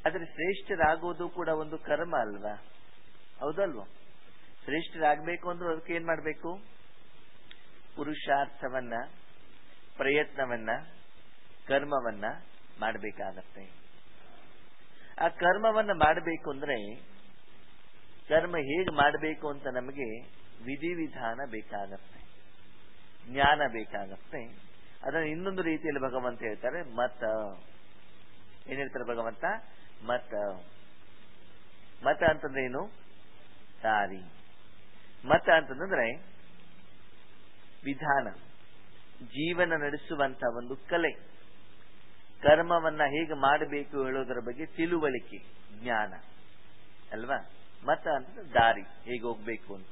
ಆದ್ರೆ ಶ್ರೇಷ್ಠರಾಗೋದು ಕೂಡ ಒಂದು ಕರ್ಮ ಅಲ್ವಾ ಹೌದಲ್ವಾ ಶ್ರೇಷ್ಠರಾಗಬೇಕು ಅಂದ್ರೆ ಅದಕ್ಕೆ ಏನ್ ಮಾಡ್ಬೇಕು ಪುರುಷಾರ್ಥವನ್ನ ಪ್ರಯತ್ನವನ್ನ ಕರ್ಮವನ್ನ ಮಾಡಬೇಕಾಗತ್ತೆ ಆ ಕರ್ಮವನ್ನ ಮಾಡಬೇಕು ಅಂದ್ರೆ ಕರ್ಮ ಹೇಗೆ ಮಾಡಬೇಕು ಅಂತ ನಮಗೆ ವಿಧಿವಿಧಾನ ಬೇಕಾಗತ್ತೆ ಜ್ಞಾನ ಬೇಕಾಗತ್ತೆ ಅದನ್ನು ಇನ್ನೊಂದು ರೀತಿಯಲ್ಲಿ ಭಗವಂತ ಹೇಳ್ತಾರೆ ಮತ ಏನ್ ಹೇಳ್ತಾರೆ ಭಗವಂತ ಮತ ಮತ ಅಂತಂದ್ರೆ ಏನು ದಾರಿ ಮತ ಅಂತಂದ್ರೆ ವಿಧಾನ ಜೀವನ ನಡೆಸುವಂತ ಒಂದು ಕಲೆ ಕರ್ಮವನ್ನ ಹೇಗೆ ಮಾಡಬೇಕು ಹೇಳೋದರ ಬಗ್ಗೆ ತಿಳುವಳಿಕೆ ಜ್ಞಾನ ಅಲ್ವಾ ಮತ ಅಂತಂದ್ರೆ ದಾರಿ ಹೇಗೆ ಹೋಗ್ಬೇಕು ಅಂತ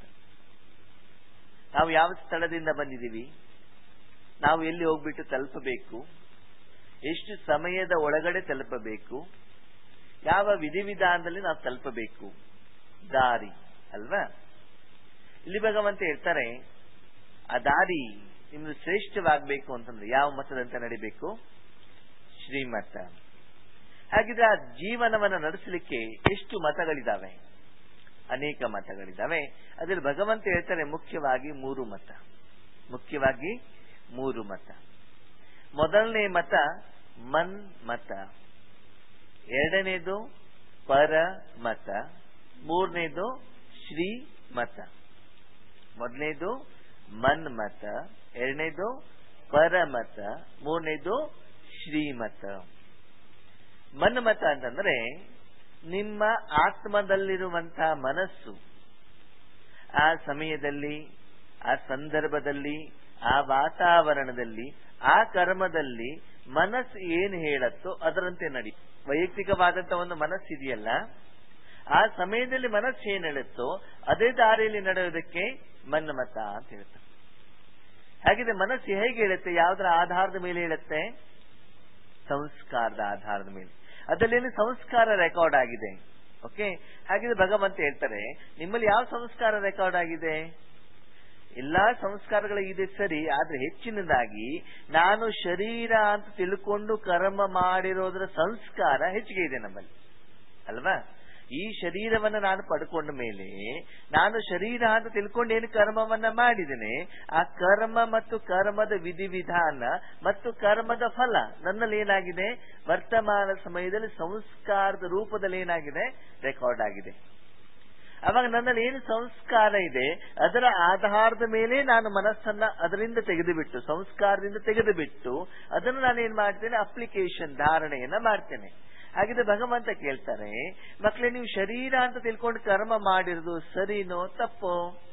ನಾವು ಯಾವ ಸ್ಥಳದಿಂದ ಬಂದಿದ್ದೀವಿ ನಾವು ಎಲ್ಲಿ ಹೋಗ್ಬಿಟ್ಟು ತಲುಪಬೇಕು ಎಷ್ಟು ಸಮಯದ ಒಳಗಡೆ ತಲುಪಬೇಕು ಯಾವ ವಿಧಿವಿಧಾನದಲ್ಲಿ ನಾವು ತಲುಪಬೇಕು ದಾರಿ ಅಲ್ವಾ ಇಲ್ಲಿ ಭಗವಂತ ಇರ್ತಾರೆ ಆ ದಾರಿ ನಿಮ್ದು ಶ್ರೇಷ್ಠವಾಗಬೇಕು ಅಂತಂದ್ರೆ ಯಾವ ಮತದಂತೆ ನಡಿಬೇಕು ಶ್ರೀಮತ ಹಾಗಿದ್ರೆ ಆ ಜೀವನವನ್ನ ನಡೆಸಲಿಕ್ಕೆ ಎಷ್ಟು ಮತಗಳಿದಾವೆ ಅನೇಕ ಮತಗಳಿದಾವೆ ಅದ್ರಲ್ಲಿ ಭಗವಂತ ಹೇಳ್ತಾರೆ ಮುಖ್ಯವಾಗಿ ಮೂರು ಮತ ಮುಖ್ಯವಾಗಿ ಮೂರು ಮತ ಮೊದಲನೇ ಮತ ಮನ್ ಮತ ಎರಡನೇದು ಪರ ಮತ ಮೂರನೇದು ಶ್ರೀ ಮತ ಮೊದಲನೇದು ಮನ್ ಮತ ಎರಡನೇದು ಪರಮತ ಮೂರನೇದು ಶ್ರೀಮತ ಮನ್ಮತ ಅಂತಂದ್ರೆ ನಿಮ್ಮ ಆತ್ಮದಲ್ಲಿರುವಂತಹ ಮನಸ್ಸು ಆ ಸಮಯದಲ್ಲಿ ಆ ಸಂದರ್ಭದಲ್ಲಿ ಆ ವಾತಾವರಣದಲ್ಲಿ ಆ ಕರ್ಮದಲ್ಲಿ ಮನಸ್ಸು ಏನ್ ಹೇಳತ್ತೋ ಅದರಂತೆ ನಡಿ ವೈಯಕ್ತಿಕವಾದಂತಹ ಒಂದು ಮನಸ್ಸಿದೆಯಲ್ಲ ಆ ಸಮಯದಲ್ಲಿ ಮನಸ್ಸು ಏನ್ ಹೇಳುತ್ತೋ ಅದೇ ದಾರಿಯಲ್ಲಿ ನಡೆಯೋದಕ್ಕೆ ಮನ್ಮತ ಅಂತ ಹೇಳ್ತಾರೆ ಹಾಗಿದ್ರೆ ಮನಸ್ಸು ಹೇಗೆ ಹೇಳುತ್ತೆ ಯಾವುದರ ಆಧಾರದ ಮೇಲೆ ಹೇಳುತ್ತೆ ಸಂಸ್ಕಾರದ ಆಧಾರದ ಮೇಲೆ ಅದರಲ್ಲಿ ಸಂಸ್ಕಾರ ರೆಕಾರ್ಡ್ ಆಗಿದೆ ಓಕೆ ಹಾಗಿದ್ರೆ ಭಗವಂತ ಹೇಳ್ತಾರೆ ನಿಮ್ಮಲ್ಲಿ ಯಾವ ಸಂಸ್ಕಾರ ರೆಕಾರ್ಡ್ ಆಗಿದೆ ಎಲ್ಲಾ ಸಂಸ್ಕಾರಗಳು ಇದೆ ಸರಿ ಆದ್ರೆ ಹೆಚ್ಚಿನದಾಗಿ ನಾನು ಶರೀರ ಅಂತ ತಿಳ್ಕೊಂಡು ಕರ್ಮ ಮಾಡಿರೋದ್ರ ಸಂಸ್ಕಾರ ಹೆಚ್ಚಿಗೆ ಇದೆ ನಮ್ಮಲ್ಲಿ ಅಲ್ವಾ ಈ ಶರೀರವನ್ನ ನಾನು ಪಡ್ಕೊಂಡ ಮೇಲೆ ನಾನು ಶರೀರ ಅಂತ ತಿಳ್ಕೊಂಡು ಏನು ಕರ್ಮವನ್ನ ಮಾಡಿದ್ದೇನೆ ಆ ಕರ್ಮ ಮತ್ತು ಕರ್ಮದ ವಿಧಿವಿಧಾನ ಮತ್ತು ಕರ್ಮದ ಫಲ ನನ್ನಲ್ಲಿ ಏನಾಗಿದೆ ವರ್ತಮಾನ ಸಮಯದಲ್ಲಿ ಸಂಸ್ಕಾರದ ರೂಪದಲ್ಲಿ ಏನಾಗಿದೆ ರೆಕಾರ್ಡ್ ಆಗಿದೆ ಅವಾಗ ನನ್ನಲ್ಲಿ ಏನು ಸಂಸ್ಕಾರ ಇದೆ ಅದರ ಆಧಾರದ ಮೇಲೆ ನಾನು ಮನಸ್ಸನ್ನ ಅದರಿಂದ ತೆಗೆದುಬಿಟ್ಟು ಸಂಸ್ಕಾರದಿಂದ ತೆಗೆದುಬಿಟ್ಟು ಅದನ್ನು ನಾನು ಏನ್ ಮಾಡ್ತೇನೆ ಅಪ್ಲಿಕೇಶನ್ ಧಾರಣೆಯನ್ನ ಮಾಡ್ತೇನೆ ಹಾಗಿದ್ರೆ ಭಗವಂತ ಕೇಳ್ತಾರೆ ಮಕ್ಕಳೇ ನೀವು ಶರೀರ ಅಂತ ತಿಳ್ಕೊಂಡು ಕರ್ಮ ಮಾಡಿರೋದು ಸರಿನೋ ತಪ್ಪೋ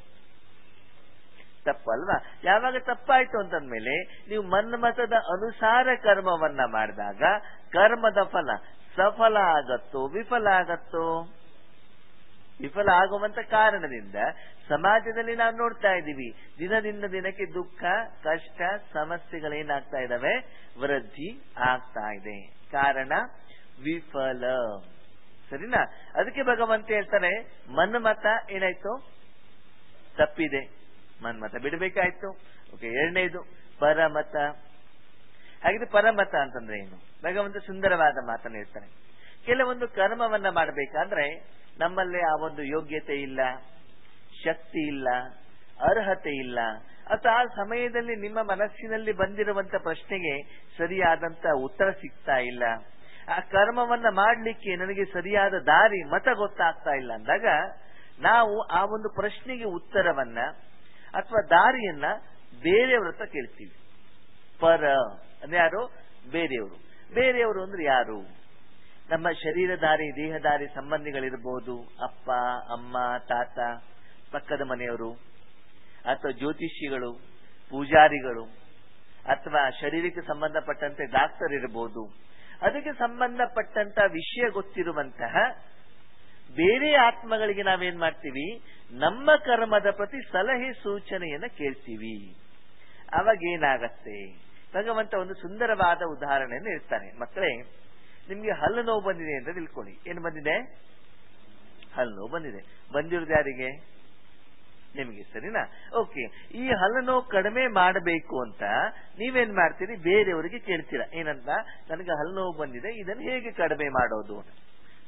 ತಪ್ಪಲ್ವಾ ಯಾವಾಗ ತಪ್ಪಾಯ್ತು ಅಂತಂದ್ಮೇಲೆ ನೀವು ಮನ್ಮತದ ಅನುಸಾರ ಕರ್ಮವನ್ನ ಮಾಡಿದಾಗ ಕರ್ಮದ ಫಲ ಸಫಲ ಆಗತ್ತೋ ವಿಫಲ ಆಗತ್ತೋ ವಿಫಲ ಆಗುವಂತ ಕಾರಣದಿಂದ ಸಮಾಜದಲ್ಲಿ ನಾವು ನೋಡ್ತಾ ಇದ್ದೀವಿ ದಿನದಿಂದ ದಿನಕ್ಕೆ ದುಃಖ ಕಷ್ಟ ಸಮಸ್ಯೆಗಳೇನಾಗ್ತಾ ಇದಾವೆ ವೃದ್ಧಿ ಆಗ್ತಾ ಇದೆ ಕಾರಣ ವಿಫಲ ಸರಿನಾ ಅದಕ್ಕೆ ಭಗವಂತ ಹೇಳ್ತಾರೆ ಮನ್ಮತ ಏನಾಯ್ತು ತಪ್ಪಿದೆ ಮನ್ಮತ ಬಿಡಬೇಕಾಯ್ತು ಓಕೆ ಎರಡನೇದು ಪರಮತ ಹಾಗಿದ್ರೆ ಪರಮತ ಅಂತಂದ್ರೆ ಏನು ಭಗವಂತ ಸುಂದರವಾದ ಮಾತನ್ನ ಹೇಳ್ತಾರೆ ಕೆಲವೊಂದು ಕರ್ಮವನ್ನ ಮಾಡಬೇಕಾದ್ರೆ ನಮ್ಮಲ್ಲಿ ಆ ಒಂದು ಯೋಗ್ಯತೆ ಇಲ್ಲ ಶಕ್ತಿ ಇಲ್ಲ ಅರ್ಹತೆ ಇಲ್ಲ ಅಥವಾ ಆ ಸಮಯದಲ್ಲಿ ನಿಮ್ಮ ಮನಸ್ಸಿನಲ್ಲಿ ಬಂದಿರುವಂತ ಪ್ರಶ್ನೆಗೆ ಸರಿಯಾದಂತ ಉತ್ತರ ಸಿಗ್ತಾ ಇಲ್ಲ ಆ ಕರ್ಮವನ್ನ ಮಾಡ್ಲಿಕ್ಕೆ ನನಗೆ ಸರಿಯಾದ ದಾರಿ ಮತ ಗೊತ್ತಾಗ್ತಾ ಇಲ್ಲ ಅಂದಾಗ ನಾವು ಆ ಒಂದು ಪ್ರಶ್ನೆಗೆ ಉತ್ತರವನ್ನ ಅಥವಾ ದಾರಿಯನ್ನ ಬೇರೆಯವ್ರ ಹತ್ರ ಕೇಳ್ತೀವಿ ಪರ ಅಂದ್ರೆ ಯಾರು ಬೇರೆಯವರು ಬೇರೆಯವರು ಅಂದ್ರೆ ಯಾರು ನಮ್ಮ ಶರೀರಧಾರಿ ದೇಹಧಾರಿ ಸಂಬಂಧಿಗಳಿರ್ಬೋದು ಅಪ್ಪ ಅಮ್ಮ ತಾತ ಪಕ್ಕದ ಮನೆಯವರು ಅಥವಾ ಜ್ಯೋತಿಷಿಗಳು ಪೂಜಾರಿಗಳು ಅಥವಾ ಶರೀರಕ್ಕೆ ಸಂಬಂಧಪಟ್ಟಂತೆ ಡಾಕ್ಟರ್ ಇರಬಹುದು ಅದಕ್ಕೆ ಸಂಬಂಧಪಟ್ಟಂತ ವಿಷಯ ಗೊತ್ತಿರುವಂತಹ ಬೇರೆ ಆತ್ಮಗಳಿಗೆ ನಾವೇನ್ ಮಾಡ್ತೀವಿ ನಮ್ಮ ಕರ್ಮದ ಪ್ರತಿ ಸಲಹೆ ಸೂಚನೆಯನ್ನ ಕೇಳ್ತೀವಿ ಅವಾಗ ಏನಾಗತ್ತೆ ಭಗವಂತ ಒಂದು ಸುಂದರವಾದ ಉದಾಹರಣೆಯನ್ನು ಇರ್ತಾನೆ ಮಕ್ಕಳೇ ನಿಮ್ಗೆ ಹಲ್ಲು ನೋವು ಬಂದಿದೆ ಅಂತ ತಿಳ್ಕೊಳ್ಳಿ ಏನು ಬಂದಿದೆ ಹಲ್ಲು ನೋವು ಬಂದಿದೆ ಬಂದಿರೋದು ಯಾರಿಗೆ ನಿಮಗೆ ಸರಿನಾ ಓಕೆ ಈ ಹಲ್ಲು ನೋವು ಕಡಿಮೆ ಮಾಡಬೇಕು ಅಂತ ನೀವೇನ್ ಮಾಡ್ತೀರಿ ಬೇರೆಯವರಿಗೆ ಕೇಳ್ತೀರಾ ಏನಂತ ನನಗೆ ಹಲ್ಲು ನೋವು ಬಂದಿದೆ ಇದನ್ನು ಹೇಗೆ ಕಡಿಮೆ ಮಾಡೋದು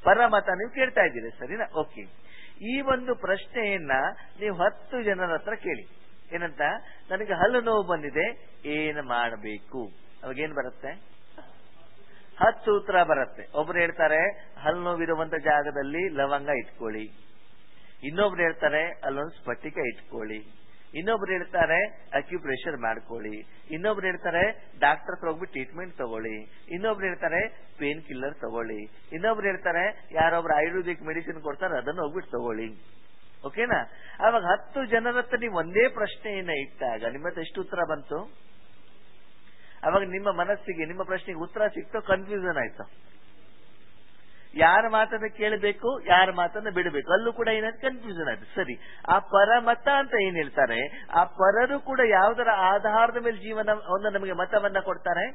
ಪರಮತ ನೀವು ಕೇಳ್ತಾ ಇದ್ದೀರಿ ಸರಿನಾ ಓಕೆ ಈ ಒಂದು ಪ್ರಶ್ನೆಯನ್ನ ನೀವು ಹತ್ತು ಜನರ ಹತ್ರ ಕೇಳಿ ಏನಂತ ನನಗೆ ಹಲ್ಲು ನೋವು ಬಂದಿದೆ ಏನ್ ಮಾಡಬೇಕು ಅವಾಗ ಏನ್ ಬರುತ್ತೆ ಹತ್ತು ಉತ್ತರ ಬರುತ್ತೆ ಒಬ್ರು ಹೇಳ್ತಾರೆ ಹಲ್ಲು ನೋವಿರುವಂತ ಜಾಗದಲ್ಲಿ ಲವಂಗ ಇಟ್ಕೊಳ್ಳಿ ಇನ್ನೊಬ್ರು ಹೇಳ್ತಾರೆ ಅಲ್ಲೊಂದು ಸ್ಫಟಿಕ ಇಟ್ಕೊಳ್ಳಿ ಇನ್ನೊಬ್ರು ಹೇಳ್ತಾರೆ ಅಕ್ಯುಪ್ರೆಷರ್ ಮಾಡ್ಕೊಳ್ಳಿ ಇನ್ನೊಬ್ರು ಹೇಳ್ತಾರೆ ಡಾಕ್ಟರ್ ಹತ್ರ ಹೋಗ್ಬಿಟ್ಟು ಟ್ರೀಟ್ಮೆಂಟ್ ತಗೊಳ್ಳಿ ಇನ್ನೊಬ್ರು ಹೇಳ್ತಾರೆ ಪೇನ್ ಕಿಲ್ಲರ್ ತಗೊಳ್ಳಿ ಇನ್ನೊಬ್ರು ಹೇಳ್ತಾರೆ ಯಾರೊಬ್ರು ಆಯುರ್ವೇದಿಕ್ ಮೆಡಿಸಿನ್ ಕೊಡ್ತಾರೆ ಅದನ್ನು ಹೋಗ್ಬಿಟ್ಟು ತಗೊಳ್ಳಿ ಓಕೆನಾ ಅವಾಗ ಹತ್ತು ಜನರ ಹತ್ರ ನೀವು ಒಂದೇ ಪ್ರಶ್ನೆಯನ್ನ ಇಟ್ಟಾಗ ನಿಮ್ಮ ಹತ್ರ ಎಷ್ಟು ಉತ್ತರ ಬಂತು ಅವಾಗ ನಿಮ್ಮ ಮನಸ್ಸಿಗೆ ನಿಮ್ಮ ಪ್ರಶ್ನೆಗೆ ಉತ್ತರ ಸಿಕ್ತೋ ಕನ್ಫ್ಯೂಷನ್ ಆಯ್ತು ಯಾರ ಮಾತನ್ನ ಕೇಳಬೇಕು ಯಾರ ಮಾತನ್ನ ಬಿಡಬೇಕು ಅಲ್ಲೂ ಕೂಡ ಏನಾದ್ರು ಕನ್ಫ್ಯೂಷನ್ ಆಯ್ತು ಸರಿ ಆ ಪರಮತ ಅಂತ ಏನ್ ಹೇಳ್ತಾರೆ ಆ ಪರರು ಕೂಡ ಯಾವುದರ ಆಧಾರದ ಮೇಲೆ ಜೀವನ ಒಂದು ನಮಗೆ ಮತವನ್ನ ಕೊಡ್ತಾರೆ